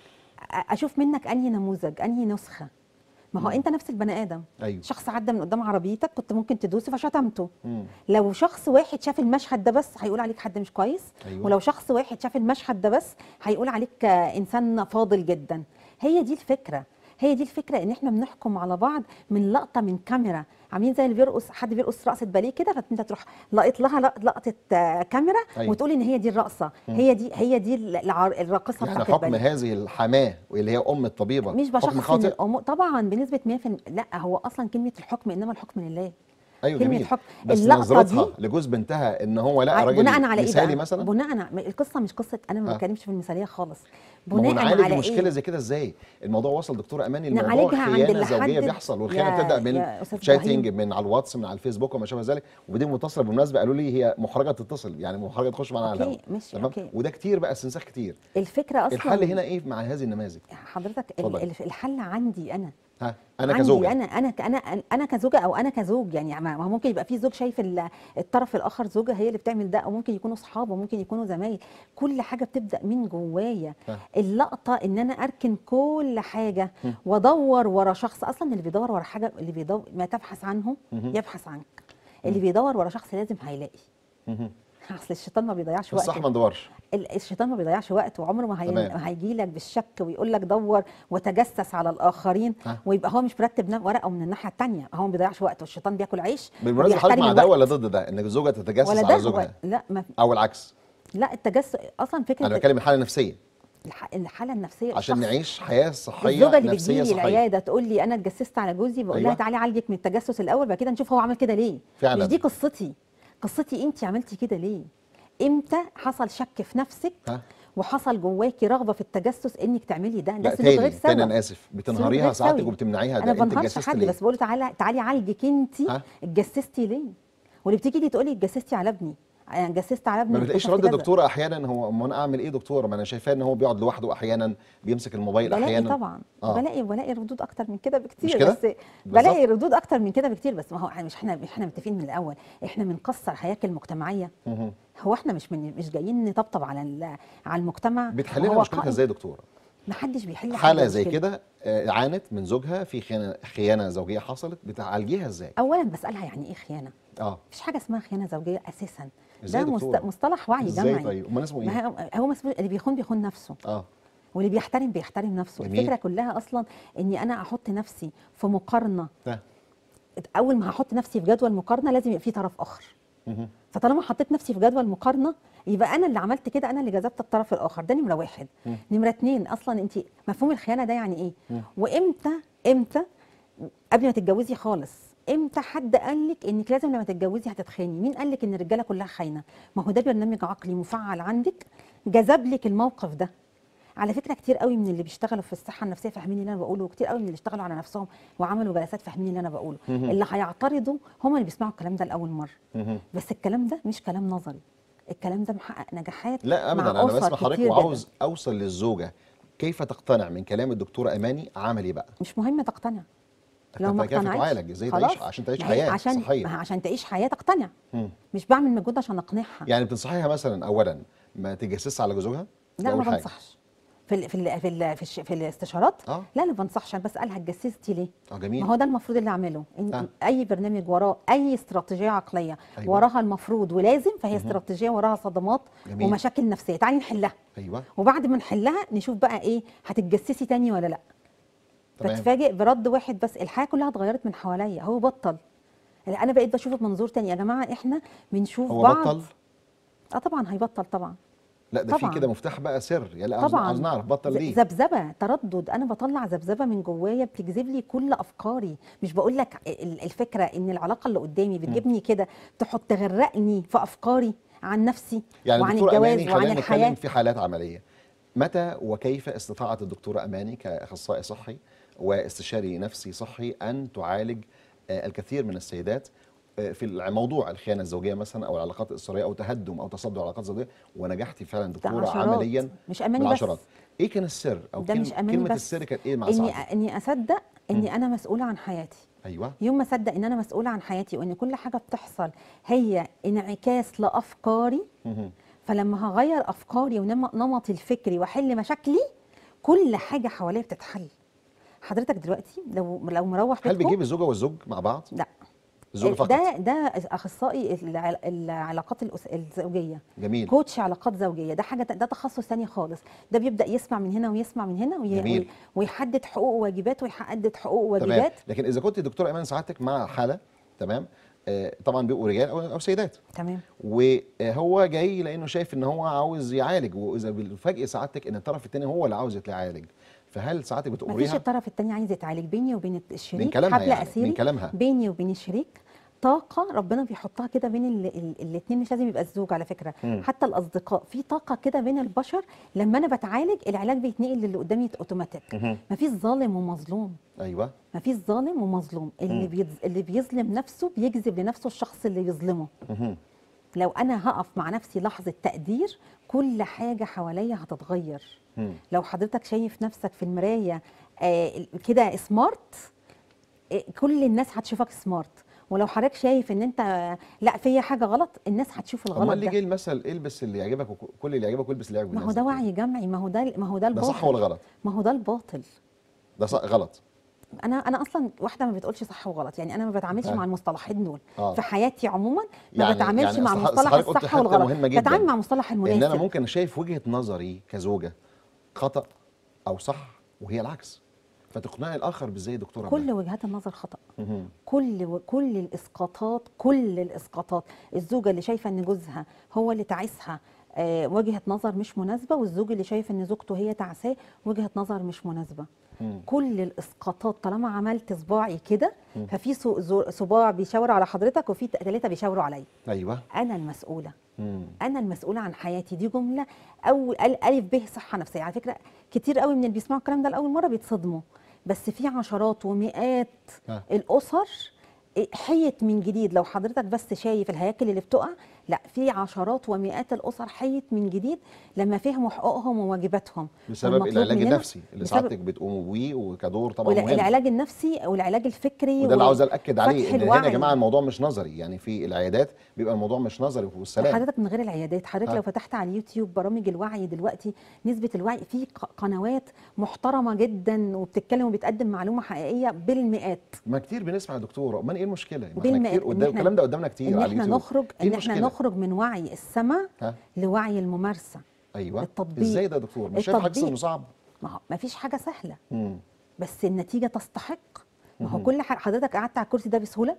Speaker 2: أ- اشوف منك انهي نموذج انهي نسخه ما هو انت نفس البني ادم
Speaker 1: ايوه
Speaker 2: شخص عدى من قدام عربيتك كنت ممكن تدوسه فشتمته
Speaker 1: مم.
Speaker 2: لو شخص واحد شاف المشهد ده بس هيقول عليك حد مش كويس
Speaker 1: أيوة.
Speaker 2: ولو شخص واحد شاف المشهد ده بس هيقول عليك آه، انسان فاضل جدا هي دي الفكره هي دي الفكره ان احنا بنحكم على بعض من لقطه من كاميرا عاملين زي اللي بيرقص حد بيرقص رقصه باليه كده فانت تروح لقط لها لق- لقطه آه، كاميرا
Speaker 1: أيوة.
Speaker 2: وتقول ان هي دي الرقصه هي دي هي دي الع- الراقصه
Speaker 1: يعني
Speaker 2: بتاعت
Speaker 1: حكم
Speaker 2: الباليه
Speaker 1: هذه الحماه واللي هي ام الطبيبه
Speaker 2: مش
Speaker 1: حكم
Speaker 2: بشخص ان
Speaker 1: خاطئ
Speaker 2: الامور طبعا بنسبه 100% لا هو اصلا كلمه الحكم انما الحكم لله
Speaker 1: ايوه
Speaker 2: كلمة
Speaker 1: جميل
Speaker 2: حكم.
Speaker 1: بس
Speaker 2: اللقطة
Speaker 1: نظرتها
Speaker 2: دي-
Speaker 1: لجوز بنتها ان هو لقى
Speaker 2: ع-
Speaker 1: راجل
Speaker 2: بناء على ايه
Speaker 1: مثالي
Speaker 2: بقى؟
Speaker 1: مثلا
Speaker 2: بناء على القصه مش قصه انا ما
Speaker 1: آه.
Speaker 2: بتكلمش في المثاليه خالص
Speaker 1: ما هو
Speaker 2: بناء
Speaker 1: نعالج
Speaker 2: على
Speaker 1: مشكله
Speaker 2: ايه؟
Speaker 1: زي كده ازاي الموضوع وصل دكتوره اماني الموضوع
Speaker 2: نعالجها عند
Speaker 1: خيانه
Speaker 2: اللي
Speaker 1: زوجيه
Speaker 2: حدد-
Speaker 1: بيحصل والخيانه
Speaker 2: يا-
Speaker 1: بتبدا من
Speaker 2: يا أستاذ
Speaker 1: شاتنج
Speaker 2: إبراهيم.
Speaker 1: من على الواتس من على الفيسبوك وما شابه ذلك ودي متصله بالمناسبه قالوا لي هي محرجه تتصل يعني محرجه تخش معانا على
Speaker 2: أوكي،
Speaker 1: الهواء
Speaker 2: ماشي،
Speaker 1: تمام
Speaker 2: أوكي.
Speaker 1: وده كتير بقى استنساخ كتير
Speaker 2: الفكره اصلا
Speaker 1: الحل هنا ايه مع هذه النماذج
Speaker 2: حضرتك ال-
Speaker 1: اتفضل.
Speaker 2: ال- الحل عندي انا
Speaker 1: ها انا
Speaker 2: عندي
Speaker 1: كزوجه
Speaker 2: انا انا ك- انا انا كزوجه او انا كزوج يعني ما ما هو ممكن يبقى في زوج شايف ال- الطرف الاخر زوجه هي اللي بتعمل ده او ممكن يكونوا اصحاب وممكن يكونوا زمايل كل حاجه بتبدا من جوايا
Speaker 1: ها.
Speaker 2: اللقطه ان انا اركن كل حاجه وادور ورا شخص اصلا اللي بيدور ورا حاجه اللي بيدور ما تبحث عنه يبحث عنك اللي بيدور ورا شخص لازم هيلاقي
Speaker 1: مهم.
Speaker 2: اصل الشيطان ما بيضيعش
Speaker 1: في
Speaker 2: وقت
Speaker 1: الصح ما ندورش
Speaker 2: ال- الشيطان ما بيضيعش وقت وعمره ما, هي...
Speaker 1: تمام.
Speaker 2: ما هيجي لك بالشك ويقول لك دور وتجسس على الاخرين
Speaker 1: ها.
Speaker 2: ويبقى هو مش مرتب نا- ورقه من الناحيه الثانيه هو ما بيضيعش وقت والشيطان بياكل عيش
Speaker 1: بالمناسبه حضرتك
Speaker 2: وبيحترم
Speaker 1: مع ده
Speaker 2: الوقت.
Speaker 1: ولا ضد ده ان الزوجه تتجسس
Speaker 2: ولا
Speaker 1: على
Speaker 2: ده
Speaker 1: زوجها
Speaker 2: هو- لا ما
Speaker 1: او العكس
Speaker 2: لا التجسس اصلا فكره
Speaker 1: انا بتكلم الحاله النفسيه
Speaker 2: الح... الحاله النفسيه
Speaker 1: عشان
Speaker 2: الشخص-
Speaker 1: نعيش حياه صحيه
Speaker 2: الزوجه اللي
Speaker 1: نفسيه
Speaker 2: بتجيلي
Speaker 1: صحيه
Speaker 2: العياده تقول لي انا اتجسست على جوزي بقول لها
Speaker 1: أيوة.
Speaker 2: تعالي اعالجك من التجسس الاول بعد كده نشوف هو عمل كده ليه
Speaker 1: فعلا.
Speaker 2: مش دي قصتي قصتي انت عملتي كده ليه امتى حصل شك في نفسك
Speaker 1: ها؟
Speaker 2: وحصل جواكي رغبه في التجسس انك تعملي ده
Speaker 1: لا
Speaker 2: ده سلوك غير
Speaker 1: تاني تاني
Speaker 2: سوي
Speaker 1: انا اسف
Speaker 2: سلوك
Speaker 1: بتنهاريها
Speaker 2: غير
Speaker 1: ساعتك
Speaker 2: سوي.
Speaker 1: وبتمنعيها
Speaker 2: انا
Speaker 1: ده انت
Speaker 2: بنهارش
Speaker 1: اتجسست
Speaker 2: حد
Speaker 1: ليه
Speaker 2: بس بقول له تعالى تعالي عالجك انت
Speaker 1: ها؟
Speaker 2: اتجسستي ليه واللي بتيجي دي تقولي اتجسستي على ابني انا اتجسست على ابني
Speaker 1: ما بتلاقيش
Speaker 2: واكتشفت
Speaker 1: رد
Speaker 2: كذا.
Speaker 1: دكتوره احيانا هو امال انا اعمل ايه دكتوره ما انا شايفاه ان هو بيقعد لوحده احيانا بيمسك الموبايل
Speaker 2: بلاقي
Speaker 1: احيانا
Speaker 2: طبعا
Speaker 1: آه.
Speaker 2: بلاقي بلاقي ردود اكتر من كده بكتير
Speaker 1: مش كده؟
Speaker 2: بس بلاقي ردود اكتر من كده بكتير بس ما هو إحنا- مش احنا مش احنا متفقين من الاول احنا بنكسر هياكل مجتمعيه
Speaker 1: مهم.
Speaker 2: هو احنا مش من مش جايين نطبطب على ال- على المجتمع
Speaker 1: بتحللها
Speaker 2: هو
Speaker 1: مشكلتها ازاي يا دكتوره
Speaker 2: ما حدش بيحل
Speaker 1: حاله
Speaker 2: حاجة
Speaker 1: زي
Speaker 2: مشكلة.
Speaker 1: كده آه، عانت من زوجها في خيانه خيانه زوجيه حصلت بتعالجيها ازاي
Speaker 2: اولا بسالها يعني ايه خيانه
Speaker 1: اه
Speaker 2: مفيش حاجه اسمها خيانه زوجيه اساسا
Speaker 1: إزاي
Speaker 2: ده
Speaker 1: يا
Speaker 2: مست...
Speaker 1: دكتورة؟
Speaker 2: مصطلح وعي
Speaker 1: ازاي
Speaker 2: جمعي
Speaker 1: طيب امال اسمه ايه
Speaker 2: ما هو- هو مسؤول اللي بيخون بيخون نفسه
Speaker 1: اه
Speaker 2: واللي بيحترم بيحترم نفسه
Speaker 1: جميل.
Speaker 2: الفكره كلها اصلا اني انا احط نفسي في مقارنه
Speaker 1: ده
Speaker 2: اول ما هحط نفسي في جدول مقارنه لازم يبقى في طرف اخر
Speaker 1: مهم.
Speaker 2: فطالما حطيت نفسي في جدول مقارنه يبقى انا اللي عملت كده انا اللي جذبت الطرف الاخر ده نمره واحد
Speaker 1: مم.
Speaker 2: نمره اتنين اصلا انت مفهوم الخيانه ده يعني ايه وامتى امتى قبل ما تتجوزي خالص امتى حد قال لك انك لازم لما تتجوزي هتتخاني مين قال لك ان الرجاله كلها خاينه ما هو ده برنامج عقلي مفعل عندك جذب لك الموقف ده على فكره كتير قوي من اللي بيشتغلوا في الصحه النفسيه فاهمين اللي انا بقوله وكتير قوي من اللي اشتغلوا على نفسهم وعملوا جلسات فاهمين اللي انا بقوله اللي هيعترضوا هم اللي بيسمعوا الكلام ده لاول مره
Speaker 1: مهم.
Speaker 2: بس الكلام ده مش كلام نظري الكلام ده محقق نجاحات
Speaker 1: لا
Speaker 2: مع
Speaker 1: ابدا انا
Speaker 2: أسر
Speaker 1: بسمع حضرتك
Speaker 2: كتير
Speaker 1: وعاوز
Speaker 2: جداً.
Speaker 1: اوصل للزوجه كيف تقتنع من كلام الدكتوره اماني عملي بقى
Speaker 2: مش مهم تقتنع لو ما
Speaker 1: كيف
Speaker 2: اقتنعتش
Speaker 1: تعالج ازاي
Speaker 2: خلاص.
Speaker 1: تعيش عشان تعيش
Speaker 2: ما هي
Speaker 1: حياه
Speaker 2: عشان
Speaker 1: صحيه
Speaker 2: ما هي عشان تعيش حياه تقتنع
Speaker 1: مم.
Speaker 2: مش بعمل مجهود عشان اقنعها
Speaker 1: يعني بتنصحيها مثلا اولا ما تجسسش على زوجها
Speaker 2: لا
Speaker 1: ده
Speaker 2: ما
Speaker 1: أول حاجة.
Speaker 2: بنصحش في ال في ال في ال في, الش- في الاستشارات
Speaker 1: اه
Speaker 2: لا ما بنصحش انا بسالها اتجسستي ليه
Speaker 1: اه جميل
Speaker 2: ما هو ده المفروض اللي اعمله إن
Speaker 1: آه.
Speaker 2: اي برنامج وراه اي استراتيجيه عقليه
Speaker 1: أيوة.
Speaker 2: وراها المفروض ولازم فهي استراتيجيه وراها صدمات
Speaker 1: جميل.
Speaker 2: ومشاكل نفسيه تعالي نحلها
Speaker 1: ايوه
Speaker 2: وبعد ما نحلها نشوف بقى ايه هتتجسسي تاني ولا لا
Speaker 1: تمام.
Speaker 2: بتفاجئ برد واحد بس الحياه كلها اتغيرت من حواليا هو بطل انا بقيت بشوفه بمنظور تاني يا جماعه احنا بنشوف
Speaker 1: هو
Speaker 2: بعض
Speaker 1: بطل
Speaker 2: اه طبعا هيبطل طبعا
Speaker 1: لا ده في
Speaker 2: طبعاً.
Speaker 1: كده مفتاح بقى سر يا لا عاوز
Speaker 2: طبعا
Speaker 1: عاوز نعرف بطل
Speaker 2: ز-
Speaker 1: ليه
Speaker 2: ذبذبه تردد انا بطلع ذبذبه من جوايا بتجذب لي كل افكاري مش بقول لك ال- الفكره ان العلاقه اللي قدامي بتجيبني كده تحط تغرقني في افكاري عن نفسي
Speaker 1: يعني
Speaker 2: وعن
Speaker 1: دكتور
Speaker 2: الجواز
Speaker 1: اماني
Speaker 2: وعن
Speaker 1: خلينا
Speaker 2: الحياه
Speaker 1: نتكلم في حالات عمليه متى وكيف استطاعت الدكتوره اماني كاخصائي صحي واستشاري نفسي صحي ان تعالج آه، الكثير من السيدات آه، في موضوع الخيانه الزوجيه مثلا او العلاقات الاسريه او تهدم او تصدع العلاقات الزوجيه ونجحتي فعلا
Speaker 2: ده
Speaker 1: دكتوره
Speaker 2: عشرات
Speaker 1: عمليا
Speaker 2: مش اماني بس
Speaker 1: بالعشرات ايه كان السر او
Speaker 2: ده
Speaker 1: كلمة-
Speaker 2: مش أماني
Speaker 1: كلمه
Speaker 2: بس.
Speaker 1: السر كانت ايه مع
Speaker 2: اني
Speaker 1: سعادتك
Speaker 2: اني اصدق اني انا مسؤوله عن حياتي
Speaker 1: ايوه
Speaker 2: يوم ما اصدق ان انا مسؤوله عن حياتي وان كل حاجه بتحصل هي انعكاس لافكاري
Speaker 1: مهم.
Speaker 2: فلما هغير افكاري ونمطي الفكري واحل مشاكلي كل حاجه حواليا بتتحل حضرتك دلوقتي لو لو مروح
Speaker 1: هل
Speaker 2: بيتكم
Speaker 1: بيجيب الزوجه والزوج مع بعض
Speaker 2: لا
Speaker 1: الزوجه فقط
Speaker 2: ده ده اخصائي الع- العلاقات الأس- الزوجيه
Speaker 1: جميل
Speaker 2: كوتش علاقات زوجيه ده حاجه ده تخصص ثاني خالص ده بيبدا يسمع من هنا ويسمع من هنا وي...
Speaker 1: جميل.
Speaker 2: وي- ويحدد حقوق وواجبات ويحدد حقوق
Speaker 1: تمام
Speaker 2: وواجبات
Speaker 1: لكن اذا كنت دكتور ايمان سعادتك مع حاله تمام آه طبعا بيبقوا رجال او أو سيدات
Speaker 2: تمام
Speaker 1: وهو جاي لانه شايف ان هو عاوز يعالج واذا بالفجأة سعادتك ان الطرف الثاني هو اللي عاوز يعالج فهل سعادتك
Speaker 2: مفيش
Speaker 1: بتقريها
Speaker 2: الطرف الثاني عايز يتعالج بيني وبين الشريك
Speaker 1: من كلامها
Speaker 2: حبل
Speaker 1: يعني
Speaker 2: اسيري
Speaker 1: من كلامها
Speaker 2: بيني وبين الشريك طاقة ربنا بيحطها كده بين الاثنين مش لازم يبقى الزوج على فكرة
Speaker 1: مم.
Speaker 2: حتى الأصدقاء في طاقة كده بين البشر لما أنا بتعالج العلاج بيتنقل للي قدامي أوتوماتيك
Speaker 1: مهم.
Speaker 2: مفيش ظالم ومظلوم
Speaker 1: ايوه
Speaker 2: مفيش ظالم ومظلوم اللي
Speaker 1: مم.
Speaker 2: بيز... اللي بيظلم نفسه بيجذب لنفسه الشخص اللي يظلمه
Speaker 1: مهم.
Speaker 2: لو انا هقف مع نفسي لحظه تقدير كل حاجه حواليا هتتغير
Speaker 1: مم.
Speaker 2: لو حضرتك شايف نفسك في المرايه آه كده سمارت آه كل الناس هتشوفك سمارت ولو حضرتك شايف ان انت آه، لا فيا حاجه غلط الناس هتشوف
Speaker 1: امال
Speaker 2: الغلط
Speaker 1: اللي
Speaker 2: ده
Speaker 1: جه المثل البس اللي يعجبك وكل اللي يعجبك والبس اللي يعجبك
Speaker 2: ما هو
Speaker 1: الناس
Speaker 2: ده وعي جمعي ما هو ده ما هو ده
Speaker 1: ده
Speaker 2: الباطل
Speaker 1: صح ولا غلط
Speaker 2: ما هو ده الباطل
Speaker 1: ده صح غلط
Speaker 2: انا انا اصلا واحده ما بتقولش صح وغلط يعني انا ما بتعاملش
Speaker 1: آه.
Speaker 2: مع المصطلحين دول
Speaker 1: آه.
Speaker 2: في حياتي عموما ما
Speaker 1: يعني-
Speaker 2: بتعاملش
Speaker 1: يعني
Speaker 2: مع
Speaker 1: أصل-
Speaker 2: مصطلح
Speaker 1: أصل حضرتك قلت
Speaker 2: الصح
Speaker 1: حتة
Speaker 2: والغلط
Speaker 1: مهمة جداً.
Speaker 2: بتعامل مع مصطلح
Speaker 1: ان
Speaker 2: المناسب
Speaker 1: انا ممكن شايف وجهه نظري كزوجه خطا او صح وهي العكس فتقنعي الاخر بازاي يا دكتوره
Speaker 2: كل وجهات النظر خطأ
Speaker 1: مهم.
Speaker 2: كل و- كل الاسقاطات كل الاسقاطات الزوجه اللي شايفه ان جوزها هو اللي تعسها آه، وجهه نظر مش مناسبه والزوج اللي شايف ان زوجته هي تعساه وجهه نظر مش مناسبه
Speaker 1: مم.
Speaker 2: كل الاسقاطات طالما عملت صباعي كده ففي صو- زو- صباع بيشاور على حضرتك وفي ثلاثه بيشاوروا عليا
Speaker 1: ايوه
Speaker 2: انا المسؤوله
Speaker 1: مم.
Speaker 2: انا المسؤوله عن حياتي دي جمله او ال- الف ب صحه نفسيه على فكره كتير قوي من اللي بيسمعوا الكلام ده لاول مره بيتصدموا بس في عشرات ومئات
Speaker 1: ها.
Speaker 2: الاسر حيت من جديد لو حضرتك بس شايف الهياكل اللي بتقع لا في عشرات ومئات الاسر حيت من جديد لما فهموا حقوقهم وواجباتهم
Speaker 1: بسبب
Speaker 2: والمطلوب
Speaker 1: العلاج
Speaker 2: مننا-
Speaker 1: النفسي اللي
Speaker 2: بسبب-
Speaker 1: سعادتك بتقوموا بيه وكدور طبعا مهم
Speaker 2: والعلاج النفسي والعلاج الفكري
Speaker 1: وده اللي
Speaker 2: و-
Speaker 1: عاوز اكد عليه
Speaker 2: فتح
Speaker 1: ان هنا يا
Speaker 2: الوعي.
Speaker 1: جماعه الموضوع مش نظري يعني في العيادات بيبقى الموضوع مش نظري والسلام
Speaker 2: حضرتك من غير العيادات حضرتك
Speaker 1: ها.
Speaker 2: لو فتحت على اليوتيوب برامج الوعي دلوقتي نسبة الوعي في ق- قنوات محترمة جدا وبتتكلم وبتقدم معلومة حقيقية بالمئات
Speaker 1: ما كتير بنسمع يا دكتوره امال ايه المشكله ما احنا
Speaker 2: بالمئات
Speaker 1: كتير
Speaker 2: إن
Speaker 1: قدام
Speaker 2: إحنا-
Speaker 1: الكلام ده قدامنا كتير
Speaker 2: ان
Speaker 1: على
Speaker 2: احنا
Speaker 1: اليوتيوب
Speaker 2: نخرج
Speaker 1: إيه
Speaker 2: ان احنا
Speaker 1: المشكلة؟
Speaker 2: نخرج من وعي السمع
Speaker 1: ها
Speaker 2: لوعي الممارسة
Speaker 1: ايوه
Speaker 2: التطبيق.
Speaker 1: ازاي ده يا دكتور مش شايف حاجه
Speaker 2: التطبيق.
Speaker 1: انه صعب
Speaker 2: ما هو ما فيش حاجة سهلة
Speaker 1: مم.
Speaker 2: بس النتيجة تستحق ما هو
Speaker 1: مهم.
Speaker 2: كل حاجة حضرتك قعدت على الكرسي ده بسهولة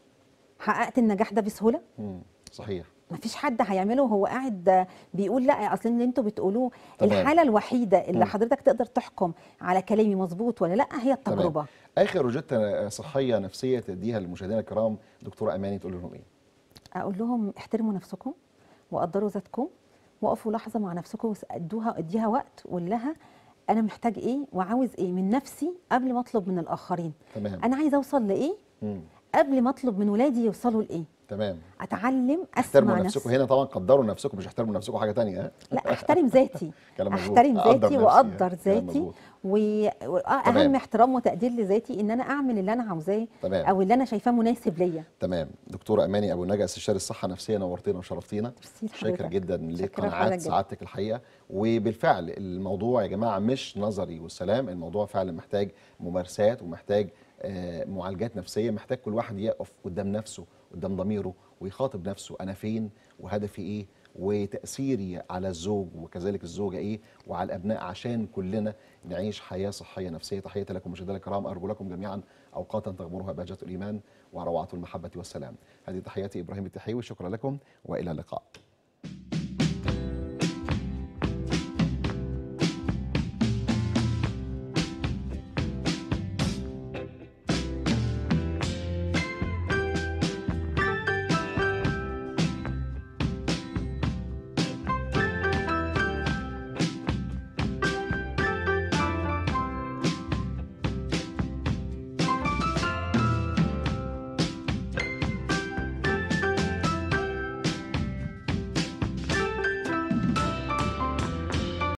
Speaker 2: حققت النجاح ده بسهولة
Speaker 1: مم. صحيح
Speaker 2: ما فيش حد هيعمله وهو قاعد بيقول لا اصل اللي انتوا بتقولوه
Speaker 1: تمام.
Speaker 2: الحاله الوحيده اللي
Speaker 1: مم.
Speaker 2: حضرتك تقدر تحكم على كلامي مظبوط ولا لا هي التجربه
Speaker 1: اخر روجيتا صحيه نفسيه تديها للمشاهدين الكرام دكتوره اماني تقول لهم ايه
Speaker 2: اقول لهم احترموا نفسكم وقدروا ذاتكم وقفوا لحظه مع نفسكم وادوها اديها وقت وقول لها انا محتاج ايه وعاوز ايه من نفسي قبل ما اطلب من الاخرين
Speaker 1: تمام
Speaker 2: انا عايزه اوصل لايه
Speaker 1: مم.
Speaker 2: قبل ما اطلب من ولادي يوصلوا لايه
Speaker 1: تمام
Speaker 2: اتعلم
Speaker 1: احترموا
Speaker 2: اسمع
Speaker 1: نفسكم
Speaker 2: نفسي
Speaker 1: هنا طبعا قدروا نفسكم مش احترموا نفسكم حاجه تانية ها
Speaker 2: لا احترم ذاتي
Speaker 1: كلام مظبوط.
Speaker 2: احترم
Speaker 1: أقدر
Speaker 2: ذاتي
Speaker 1: نفسي،
Speaker 2: واقدر
Speaker 1: كلام
Speaker 2: ذاتي
Speaker 1: مظبوط.
Speaker 2: و- واهم
Speaker 1: تمام.
Speaker 2: احترام وتقدير لذاتي ان انا اعمل اللي انا عاوزاه
Speaker 1: تمام.
Speaker 2: او اللي انا شايفاه مناسب ليا
Speaker 1: تمام دكتوره اماني ابو نجا استشاري الصحه النفسيه نورتينا وشرفتينا
Speaker 2: ميرسي
Speaker 1: شاكر
Speaker 2: لحضرتك.
Speaker 1: جدا
Speaker 2: شاكرة
Speaker 1: لقناعات
Speaker 2: لحضرتك جدا.
Speaker 1: سعادتك الحقيقه وبالفعل الموضوع يا جماعه مش نظري والسلام الموضوع فعلا محتاج ممارسات ومحتاج آه، معالجات نفسيه محتاج كل واحد يقف قدام نفسه قدام ضميره ويخاطب نفسه انا فين وهدفي ايه وتاثيري على الزوج وكذلك الزوجه ايه وعلى الابناء عشان كلنا نعيش حياه صحيه نفسيه تحيه لكم مشاهدينا الكرام ارجو لكم جميعا اوقاتا تغمرها بهجه الايمان وروعه المحبه والسلام هذه تحياتي ابراهيم التحيوي شكرا لكم والى اللقاء